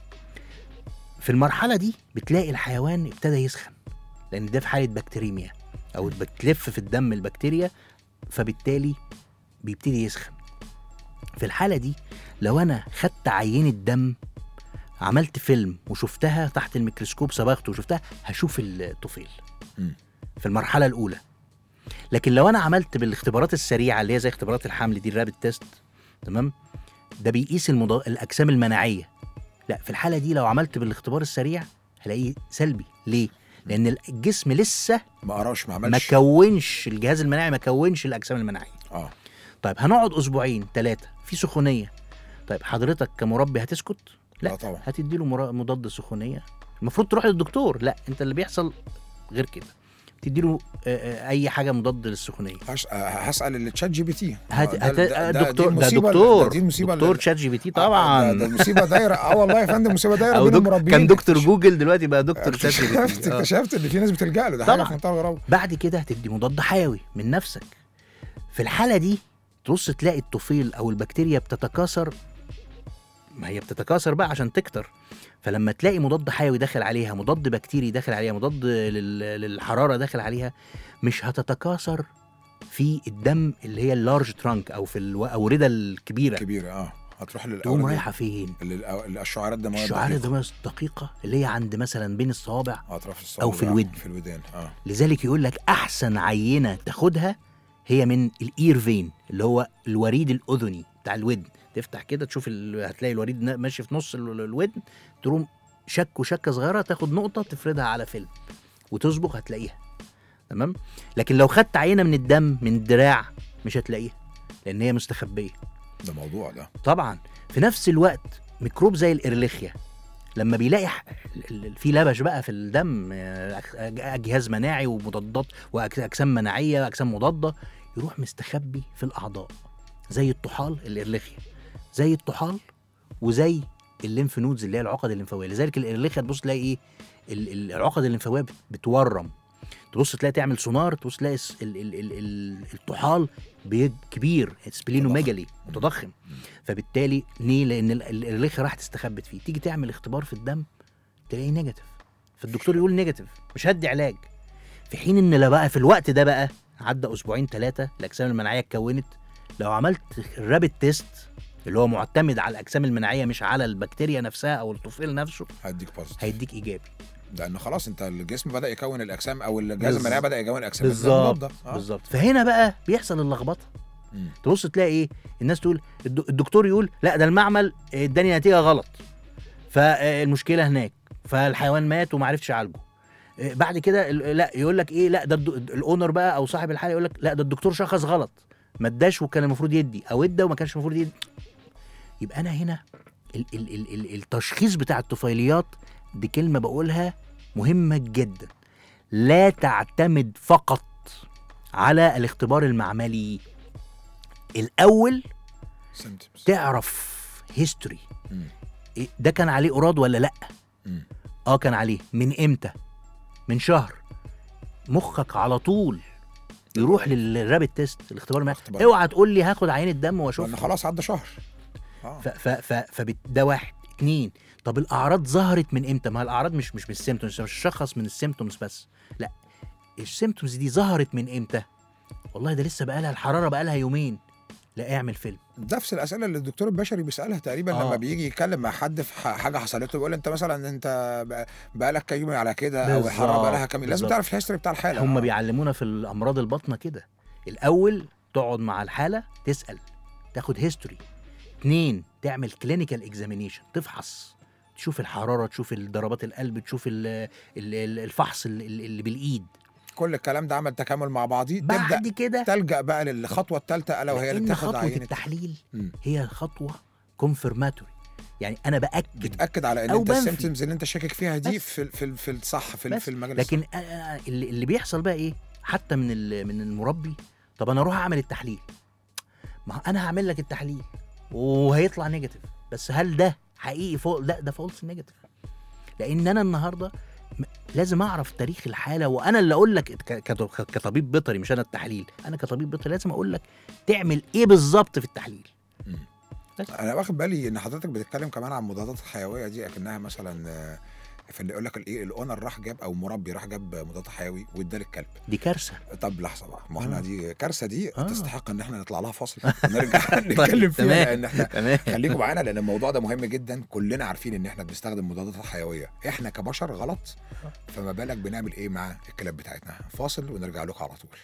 في المرحله دي بتلاقي الحيوان ابتدى يسخن لان ده في حاله بكتيريميا او بتلف في الدم البكتيريا فبالتالي بيبتدي يسخن في الحاله دي لو انا خدت عينه دم عملت فيلم وشفتها تحت الميكروسكوب صبغته وشفتها هشوف الطفيل مم. في المرحله الاولى لكن لو انا عملت بالاختبارات السريعه اللي هي زي اختبارات الحمل دي الرابid تيست تمام ده بيقيس المضا... الاجسام المناعيه لا في الحاله دي لو عملت بالاختبار السريع هلاقيه سلبي ليه لان الجسم لسه ما قراش ما ما عملش كونش الجهاز المناعي ما كونش الاجسام المناعيه اه طيب هنقعد اسبوعين ثلاثه في سخونيه طيب حضرتك كمربي هتسكت لا لا طبعا هتدي له مضاد سخونيه المفروض تروح للدكتور لا انت اللي بيحصل غير كده تدي له اي حاجه مضاد للسخونيه هش... آه، هسال التشات جي بي تي هت... ده- هت... ده- ده- دي دكتور ده المصيبة- دكتور دي المصيبه دكتور اللي- شات جي بي تي آه، طبعا ده, ده المصيبه دايره اه والله يا فندم مصيبه دايره او بين دك... المربيين كان دكتور جوجل دلوقتي بقى دكتور شات جي بي اكتشفت تي آه. اكتشفت ان في ناس بتلجا له ده حاجه طبعاً. في منتهى الغرابه بعد كده هتدي مضاد حيوي من نفسك في الحاله دي تبص تلاقي الطفيل او البكتيريا بتتكاثر ما هي بتتكاثر بقى عشان تكتر فلما تلاقي مضاد حيوي داخل عليها مضاد بكتيري داخل عليها مضاد لل... للحراره داخل عليها مش هتتكاثر في الدم اللي هي اللارج ترانك او في الأوردة الكبيره كبيره اه هتروح للاول تقوم رايحه فين الشعارات ده الشعار الدمويه الدقيقه اللي هي عند مثلا بين الصوابع هتروح في الصوت أو في الودن. في الودان اه لذلك يقول لك احسن عينه تاخدها هي من الاير فين اللي هو الوريد الاذني بتاع الودن تفتح كده تشوف ال... هتلاقي الوريد نا- ماشي في نص ال- الودن تقوم شك وشكه صغيره تاخد نقطه تفردها على فيلم وتصبغ هتلاقيها تمام لكن لو خدت عينه من الدم من الدراع مش هتلاقيها لان هي مستخبيه ده موضوع ده طبعا في نفس الوقت ميكروب زي الإرليخيا لما بيلاقي ح- ال- ال- في لبش بقى في الدم آه، أج- أج- جهاز مناعي ومضادات واجسام مناعيه واجسام مضاده يروح مستخبي في الاعضاء زي الطحال الإرليخيا زي الطحال وزي الليمف نودز اللي هي العقد الليمفاويه لذلك الإرليخيا تبص تلاقي ايه ال- ال- العقد الليمفاويه بت- بتورم تبص تلاقي تعمل سونار تبص تلاقي الس- ال- ال- ال- ال- الطحال بي- كبير سبلينوميجالي متضخم فبالتالي ليه؟ لان ال- ال- الريخه راح تستخبت فيه تيجي تعمل اختبار في الدم تلاقيه نيجاتيف فالدكتور يقول نيجاتيف مش هدي علاج في حين ان لا بقى في الوقت ده بقى عدى اسبوعين ثلاثه الاجسام المناعيه اتكونت لو عملت الرابid تيست اللي هو معتمد على الاجسام المناعيه مش على البكتيريا نفسها او الطفيل نفسه هديك بوزيتيف هيديك ايجابي لان خلاص انت الجسم بدا يكون الاجسام او الجهاز بالظبط. المناعي بدا يكون الاجسام بالظبط المضادة. آه. بالظبط فهنا بقى بيحصل اللخبطه مم. تبص تلاقي ايه الناس تقول الد- الدكتور يقول لا ده المعمل اداني نتيجه غلط فالمشكله هناك فالحيوان مات وما عرفتش اعالجه إيه، بعد كده ال- لا يقول لك ايه لا ده الد- الاونر بقى او صاحب الحاله يقول لك لا ده الدكتور شخص غلط ما اداش وكان المفروض يدي او ادى وما كانش المفروض يدي يبقى انا هنا ال ال ال ال التشخيص بتاع الطفيليات دي كلمه بقولها مهمه جدا لا تعتمد فقط على الاختبار المعملي الاول symptoms. تعرف هيستوري مم. ده كان عليه اوراد ولا لا مم. اه كان عليه من امتى من شهر مخك على طول يروح للرابid تيست الاختبار المعملي اختبار. اوعى تقول لي هاخد عينه دم واشوف لان خلاص عدى شهر اه ف ف ف فبت- ده واحد اتنين طب الاعراض ظهرت من امتى ما الاعراض مش مش من السيمتومز مش شخص من السيمتومز بس لا السيمتومز دي ظهرت من امتى والله ده لسه بقى لها الحراره بقى لها يومين لا اعمل فيلم نفس الاسئله اللي الدكتور البشري بيسالها تقريبا آه. لما بيجي يتكلم مع حد في ح- حاجه حصلت له بيقول انت مثلا انت بقى- بقالك كام يوم على كده او الحراره بقى لها كام يوم. لازم بالظبط. تعرف الهيستوري بتاع الحاله هم آه. بيعلمونا في الامراض الباطنه كده الاول تقعد مع الحاله تسال تاخد هيستوري اتنين تعمل كلينيكال اكزامينيشن تفحص تشوف الحراره تشوف ضربات القلب تشوف ال- ال- ال- الفحص ال- ال- اللي بالايد كل الكلام ده عمل تكامل مع بعضيه تبدا بعد كده تلجا بقى للخطوه الثالثه الا وهي اللي لان تاخد خطوه عينه التحليل مم. هي خطوه كونفirmatory يعني انا باكد بتاكد على ان أو انت بنفي. السيمتومز اللي انت شاكك فيها دي بس. في في في الصح في, بس. في المجال لكن الصح. أنا- أنا- اللي, اللي بيحصل بقى ايه حتى من ال- من المربي طب انا اروح اعمل التحليل ما انا هعمل لك التحليل وهيطلع نيجاتيف بس هل ده حقيقي فوق لا ده فولس نيجاتيف لان انا النهارده م- لازم اعرف تاريخ الحاله وانا اللي اقول لك ك- كط- كطبيب بيطري مش انا التحليل انا كطبيب بيطري لازم اقول لك تعمل ايه بالظبط في التحليل انا واخد بالي ان حضرتك بتتكلم كمان عن المضادات الحيويه دي اكنها مثلا آه، فاللي يقول لك الايه الاونر راح جاب او مربي راح جاب مضاد حيوي واداه للكلب دي كارثه طب لحظه بقى ما احنا آه. دي كارثه دي آه. تستحق ان احنا نطلع لها فاصل ونرجع نتكلم فيها تمام. لان احنا تمام خليكم معانا لان الموضوع ده مهم جدا كلنا عارفين ان احنا بنستخدم مضادات حيويه احنا كبشر غلط فما بالك بنعمل ايه مع الكلاب بتاعتنا فاصل ونرجع لكم على طول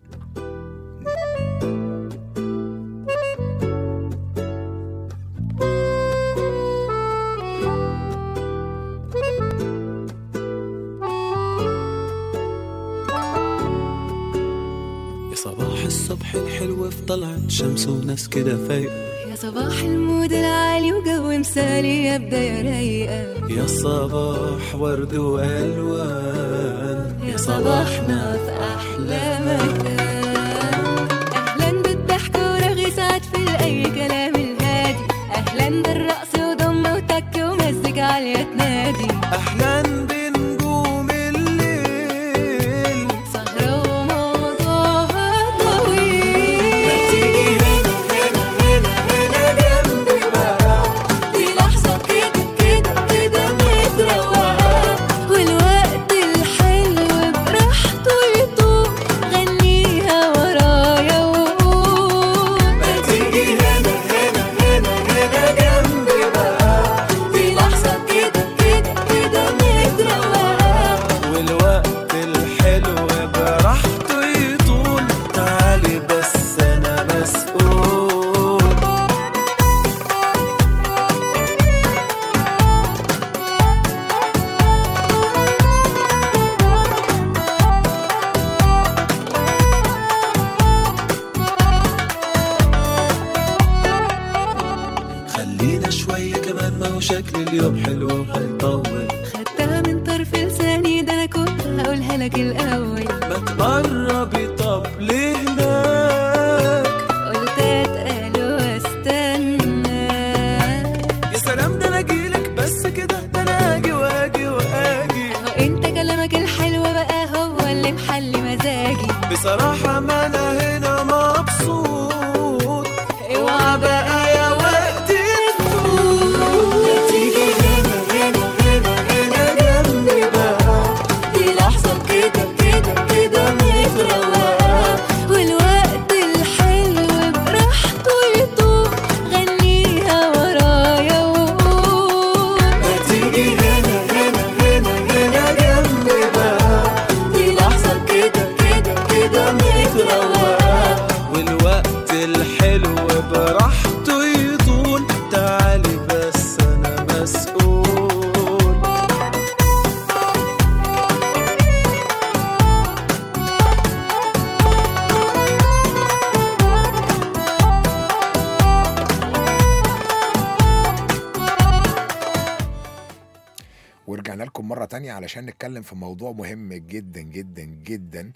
يا صباح الصبح الحلو في طلعت شمس وناس كده فايقة يا صباح المود العالي وجو مثالي يا بداية رايقة يا صباح ورد وألوان يا صباحنا في أحلى مكان أهلا بالضحك ورغي سعد في أي كلام الهادي أهلا بالرقص وضمة وتك ومزج عالية تنادي أحلى بنجوم الليل سهرة وموضوعها طويل ما تيجي هنا هنا هنا هنا جنبي بقى دي لحظة كده كده كده متروقة والوقت الحلو براحته يطوق غنيها ورايا وقول ما تيجي هنا هنا هنا هنا طيب حلو وهيطول خدتها من طرف لساني ده انا كنت هقولها لك الاول ما تقربي طب ليه هناك قلت اتقل واستنى يا سلام ده انا اجيلك بس كده ده انا اجي واجي واجي هو انت كلامك الحلو بقى هو اللي محلي مزاجي بصراحة ما انا هنا مبسوط اوعى بقى يا وقت تفوت تيجي هنا هنا هنا هنا جنبي بقى دي لحظة كده كده كده متروقة والوقت الحلو براحته يطوق غنيها ورايا وقول ما تيجي هنا هنا هنا هنا جنبي بقى دي لحظة كده كده كده متروقة والوقت الحلو براحته يطول تعالي بس انا مسؤول ورجعنا لكم مرة تانية علشان نتكلم في موضوع مهم جدا جدا جدا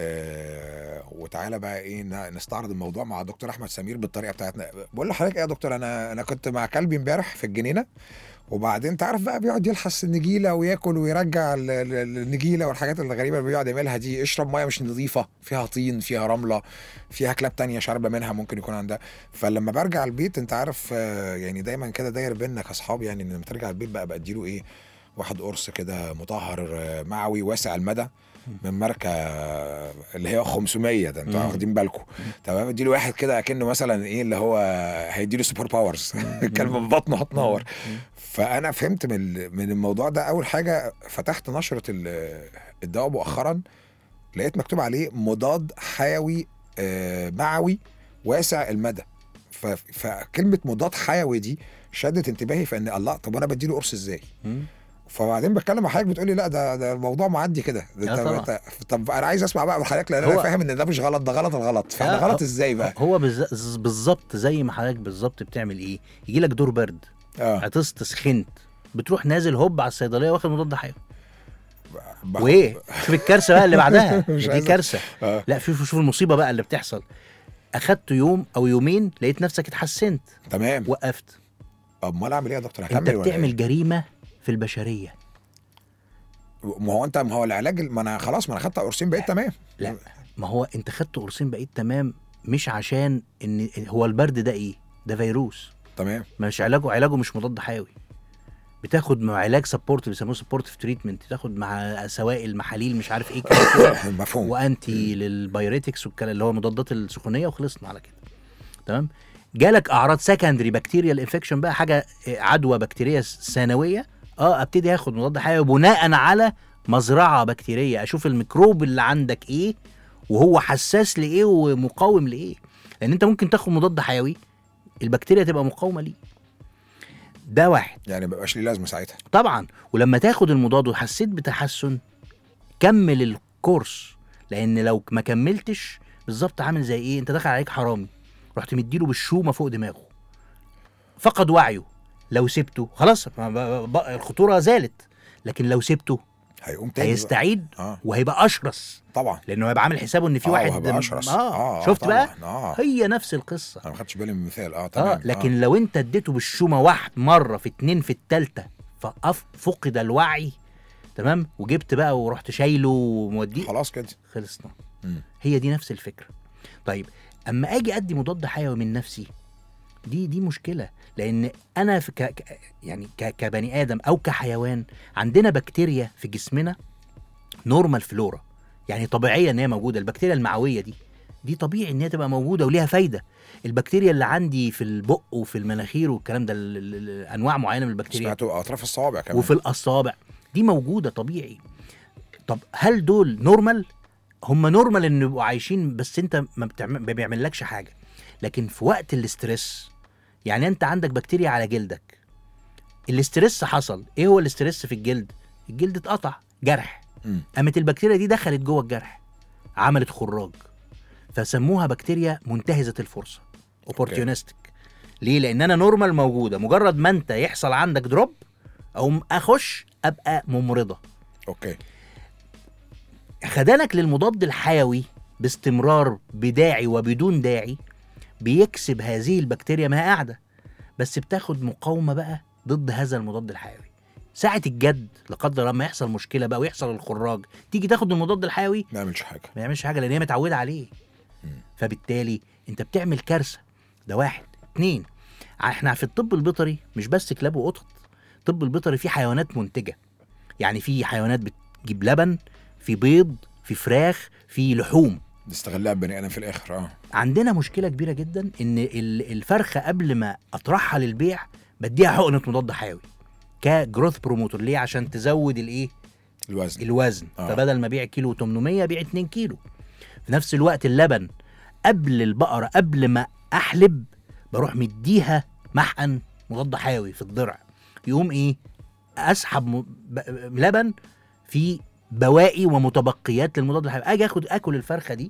آه وتعالى بقى ايه ن- نستعرض الموضوع مع دكتور احمد سمير بالطريقه بتاعتنا بقول لحضرتك ايه يا دكتور انا انا كنت مع كلبي امبارح في الجنينه وبعدين تعرف بقى بيقعد يلحس النجيله وياكل ويرجع ال- ال- النجيله والحاجات الغريبه اللي بيقعد يعملها دي يشرب ميه مش نظيفه فيها طين فيها رمله فيها كلاب تانية شاربه منها ممكن يكون عندها فلما برجع البيت انت عارف آه، يعني دايما كده داير بينك اصحاب يعني ان لما ترجع البيت بقى بديله ايه واحد قرص كده مطهر آه، معوي واسع المدى من ماركه آه، اللي هي 500 ده انتوا واخدين بالكم تمام اديله واحد كده اكنه مثلا ايه اللي هو هيديله سوبر باورز كان من بطنه هتنور فانا فهمت من ال- من الموضوع ده اول حاجه فتحت نشره ال- الدواء مؤخرا لقيت مكتوب عليه مضاد حيوي آه، معوي واسع المدى ف- فكلمه مضاد حيوي دي شدت انتباهي في ان الله طب انا بديله قرص ازاي؟ مم. فبعدين بتكلم مع حضرتك بتقولي لا ده ده الموضوع معدي كده ده آه انت- طبعا. انت- طب انا عايز اسمع بقى من حضرتك لان هو- انا فاهم ان ده مش غلط ده غلط الغلط فاحنا آه، غلط هو- ازاي بقى؟ هو بالز- بالظبط زي ما حضرتك بالظبط بتعمل ايه يجي لك دور برد اه عطست سخنت بتروح نازل هوب على الصيدليه واخد مضاد حيوي باخد- وايه شوف الكارثه بقى اللي بعدها مش دي عايز- كارثه اه لا شوف شوف المصيبه بقى اللي بتحصل اخدت يوم او يومين لقيت نفسك اتحسنت تمام وقفت امال اعمل ايه يا دكتور انت هكمل ولا بتعمل إيه؟ جريمه في البشريه ما هو انت ما هو العلاج ما انا خلاص ما انا خدت قرصين بقيت تمام لا ما هو انت خدت قرصين بقيت تمام مش عشان ان هو البرد ده ايه ده فيروس تمام مش علاجه علاجه مش مضاد حيوي بتاخد مع علاج سبورت بيسموه سبورتيف تريتمنت تاخد مع سوائل محاليل مش عارف ايه كده كده. مفهوم وانتي للبايوريتكس والكلام اللي هو مضادات السخونيه وخلصنا على كده تمام جالك اعراض سكندري بكتيريال انفكشن بقى حاجه آه، عدوى بكتيريه ثانويه اه ابتدي اخد مضاد حيوي بناء على مزرعه بكتيريه اشوف الميكروب اللي عندك ايه وهو حساس لايه ومقاوم لايه لان انت ممكن تاخد مضاد حيوي البكتيريا تبقى مقاومه ليه ده واحد يعني ما بقاش ليه لازمه ساعتها طبعا ولما تاخد المضاد وحسيت بتحسن كمل الكورس لان لو ما كملتش بالظبط عامل زي ايه انت داخل عليك حرامي رحت مديله بالشومه فوق دماغه فقد وعيه لو سبته خلاص ما- ب- ب- الخطوره زالت لكن لو سبته هيقوم تاني بقى. هيستعيد اه وهيبقى اشرس طبعا لانه هيبقى عامل حسابه ان في آه، واحد وهيبقى أشرس. اه, آه، آه، شفت طبعاً. بقى آه. هي نفس القصه انا ما خدتش بالي من المثال اه تمام اه لكن لو انت اديته بالشومه واحد مره في اتنين في التالتة فقف فقد الوعي تمام وجبت بقى ورحت شايله وموديه خلاص كده خلصنا مم. هي دي نفس الفكره طيب اما اجي ادي مضاد حيوي من نفسي دي دي مشكله لان انا في ك ك- يعني ك كبني ادم او كحيوان عندنا بكتيريا في جسمنا نورمال فلورا يعني طبيعيه ان هي موجوده البكتيريا المعويه دي دي طبيعي ان هي تبقى موجوده وليها فايده البكتيريا اللي عندي في البق وفي المناخير والكلام ده ال- ال- ال- انواع معينه من البكتيريا سمعتوا اطراف الصوابع كمان وفي الاصابع دي موجوده طبيعي طب هل دول نورمال هم نورمال ان يبقوا عايشين بس انت ما, بتعمل ما بيعملكش حاجه لكن في وقت الاسترس يعني انت عندك بكتيريا على جلدك الاسترس حصل ايه هو الاسترس في الجلد الجلد اتقطع جرح مم. قامت البكتيريا دي دخلت جوه الجرح عملت خراج فسموها بكتيريا منتهزه الفرصه اوبورتيونستيك ليه لان انا نورمال موجوده مجرد ما انت يحصل عندك دروب او اخش ابقى ممرضه اوكي خدانك للمضاد الحيوي باستمرار بداعي وبدون داعي بيكسب هذه البكتيريا ما هي قاعده بس بتاخد مقاومه بقى ضد هذا المضاد الحيوي ساعة الجد لا قدر الله لما يحصل مشكلة بقى ويحصل الخراج تيجي تاخد المضاد الحيوي ما يعملش حاجه ما يعملش حاجه لان هي متعوده عليه فبالتالي انت بتعمل كارثه ده واحد اتنين احنا في الطب البيطري مش بس كلاب وقطط الطب البيطري فيه حيوانات منتجه يعني في حيوانات بتجيب لبن في بيض في فراخ في لحوم نستغلها بني ادم في الاخر اه عندنا مشكله كبيره جدا ان ال- الفرخه قبل ما اطرحها للبيع بديها حقنه مضاد حيوي كجروث بروموتور ليه عشان تزود الايه الوزن الوزن آه. آه. فبدل ما بيع كيلو 800 بيع 2 كيلو في نفس الوقت اللبن قبل البقرة قبل ما أحلب بروح مديها محقن مضاد حيوي في الضرع يقوم إيه أسحب م... ب... لبن في بواقي ومتبقيات للمضاد الحيوي أجي أخد أكل الفرخة دي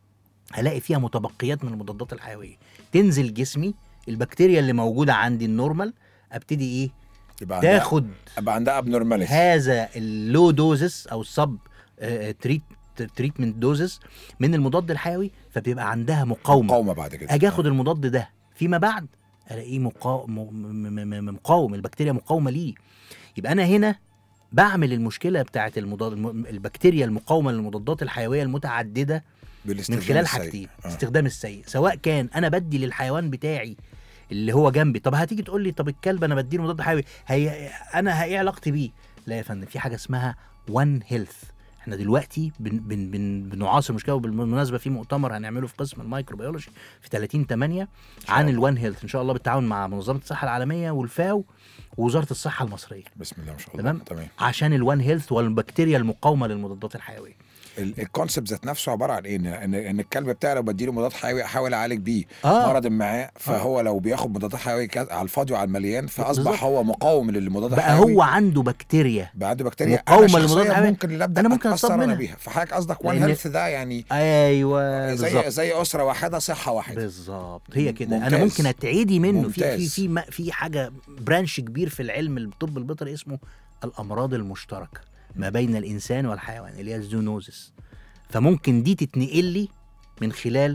هلاقي فيها متبقيات من المضادات الحيوية تنزل جسمي البكتيريا اللي موجودة عندي النورمال ابتدي ايه يبقى عندها تاخد يبقى عندها ابنورماليتي هذا اللو دوزس او السب تريت تريتمنت دوزس من المضاد الحيوي فبيبقى عندها مقاومه مقاومه بعد كده اجي اخد المضاد ده فيما بعد الاقيه مقا... م... م... م... م... مقاوم البكتيريا مقاومه ليه يبقى انا هنا بعمل المشكله بتاعه المضاد الم- البكتيريا المقاومه للمضادات الحيويه المتعدده من بالاستخدام خلال السيء. حاجتين آه. استخدام السيء سواء كان انا بدي للحيوان بتاعي اللي هو جنبي طب هتيجي تقول لي طب الكلب انا بديله مضاد حيوي هي انا ايه علاقتي بيه لا يا فندم في حاجه اسمها وان هيلث احنا دلوقتي بن بن بن بنعاصر مشكله وبالمناسبه في مؤتمر هنعمله في قسم الميكروبيولوجي في 30 8 عن الوان هيلث ان شاء الله بالتعاون مع منظمه الصحه العالميه والفاو ووزاره الصحه المصريه بسم الله ما شاء الله تمام تمام عشان الوان هيلث والبكتيريا المقاومه للمضادات الحيويه ال- الكونسيبت ذات نفسه عباره عن ايه ان ان, إن الكلب بتاعي لو بديله مضاد حيوي احاول اعالج بيه آه. مرض معاه فهو لو بياخد مضادات حيويه كا- على الفاضي وعلى المليان فاصبح بالظبط. هو مقاوم للمضاد بقى الحيوي هو عنده بكتيريا بقى عنده بكتيريا مقاومة أنا للمضاد شخصياً الحيوي. ممكن اللي ابدا أنا ممكن أتأثر أصاب أنا منها. بيها فحضرتك قصدك وان لأن- هيلث ده يعني ايوه زي بالظبط زي اسره واحده صحه واحده بالظبط هي كده ممتاز. انا ممكن اتعدي منه في في ممتاز. في ما- في حاجه برانش كبير في العلم الطب البيطري اسمه الامراض المشتركه ما بين الانسان والحيوان اللي هي الزونوزس فممكن دي تتنقل لي من خلال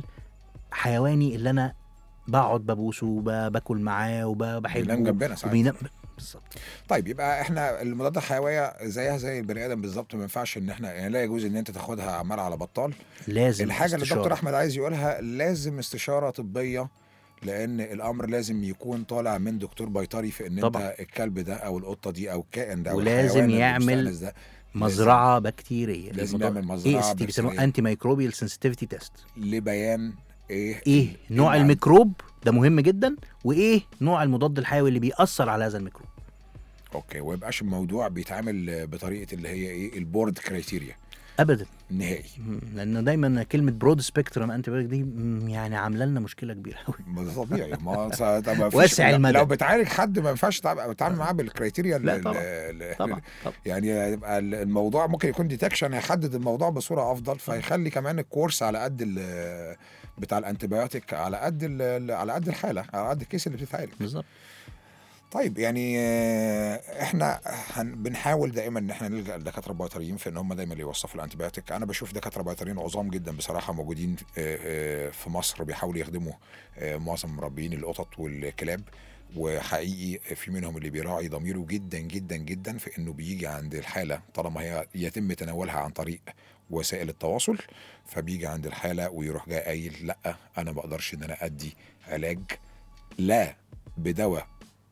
حيواني اللي انا بقعد ببوسه وباكل معاه وبحبه بينام جنبنا ساعات. وبينام بالظبط طيب يبقى احنا المضادات الحيويه زيها زي البني ادم بالظبط ما ينفعش ان احنا يعني لا يجوز ان انت تاخدها عمال على بطال لازم الحاجه اللي استشارة. الدكتور احمد عايز يقولها لازم استشاره طبيه لان الامر لازم يكون طالع من دكتور بيطري في ان طبعا. انت الكلب ده او القطه دي او الكائن ده او ولازم الحيوان يعمل المستأنس ده مزرعه بكتيريه لازم للمضاد- يعمل مزرعة اي اس تي بيسموه بكتيرية. انتي ميكروبيال سنسيتيفيتي تيست لبيان ايه ايه ال- نوع اللي الميكروب ده مهم جدا وايه نوع المضاد الحيوي اللي بيأثر على هذا الميكروب اوكي وما يبقاش الموضوع بيتعامل بطريقه اللي هي ايه البورد كرايتيريا ابدا نهائي مم، لانه دايما كلمه برود سبيكترم انتي دي مم، يعني عامله لنا مشكله كبيره قوي ما ده طبيعي ما س- طب ما فيش- واسع لو- المدى. لو بتعالج حد ما ينفعش تتعامل تتعامل معاه بالكرايتيريا لا ال- طبعا. ال- طبعا طبعا يعني يبقى ال- الموضوع ممكن يكون ديتكشن هيحدد الموضوع بصوره افضل فيخلي كمان الكورس على قد ال- بتاع الانتبيوتيك على قد ال- على قد الحاله على قد الكيس اللي بتتعالج بالظبط طيب يعني آه، احنا هن بنحاول دائما ان احنا نلجا للدكاتره البيطريين في ان هم دايما اللي يوصفوا الانتبيوتيك انا بشوف دكاتره بيطريين عظام جدا بصراحه موجودين آه، آه، في مصر بيحاولوا يخدموا آه، معظم مربيين القطط والكلاب وحقيقي في منهم اللي بيراعي ضميره جدا جدا جدا في انه بيجي عند الحاله طالما هي يتم تناولها عن طريق وسائل التواصل فبيجي عند الحاله ويروح جاي قايل لا انا ما اقدرش ان انا ادي علاج لا بدواء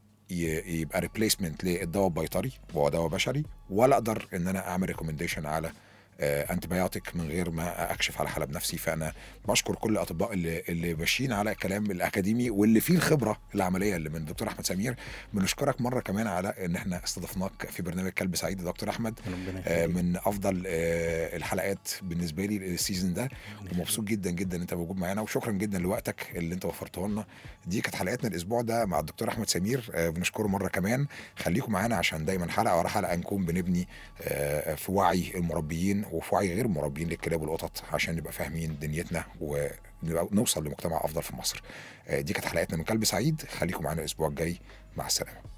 ي- يبقى ريبليسمنت للدواء البيطري وهو دواء بشري ولا اقدر ان انا اعمل ريكومنديشن على انتبيوتيك من غير ما اكشف على الحاله بنفسي فانا بشكر كل الاطباء اللي اللي ماشيين على الكلام الاكاديمي واللي فيه الخبره العمليه اللي من الدكتور احمد سمير بنشكرك مره كمان على ان احنا استضفناك في برنامج كلب سعيد يا دكتور احمد ربنا آه، يخليك. من افضل آه، الحلقات بالنسبه لي السيزون ده ومبسوط جدا جدا ان انت موجود معانا وشكرا جدا لوقتك اللي انت وفرته لنا دي كانت حلقتنا الاسبوع ده مع الدكتور احمد سمير آه، بنشكره مره كمان خليكم معانا عشان دايما حلقه ورا حلقه نكون بنبني آه، في وعي المربيين وفي وعي غير المربيين للكلاب والقطط عشان نبقى فاهمين دنيتنا ونوصل لمجتمع افضل في مصر آه، دي كانت حلقتنا من كلب سعيد خليكم معانا الاسبوع الجاي مع السلامه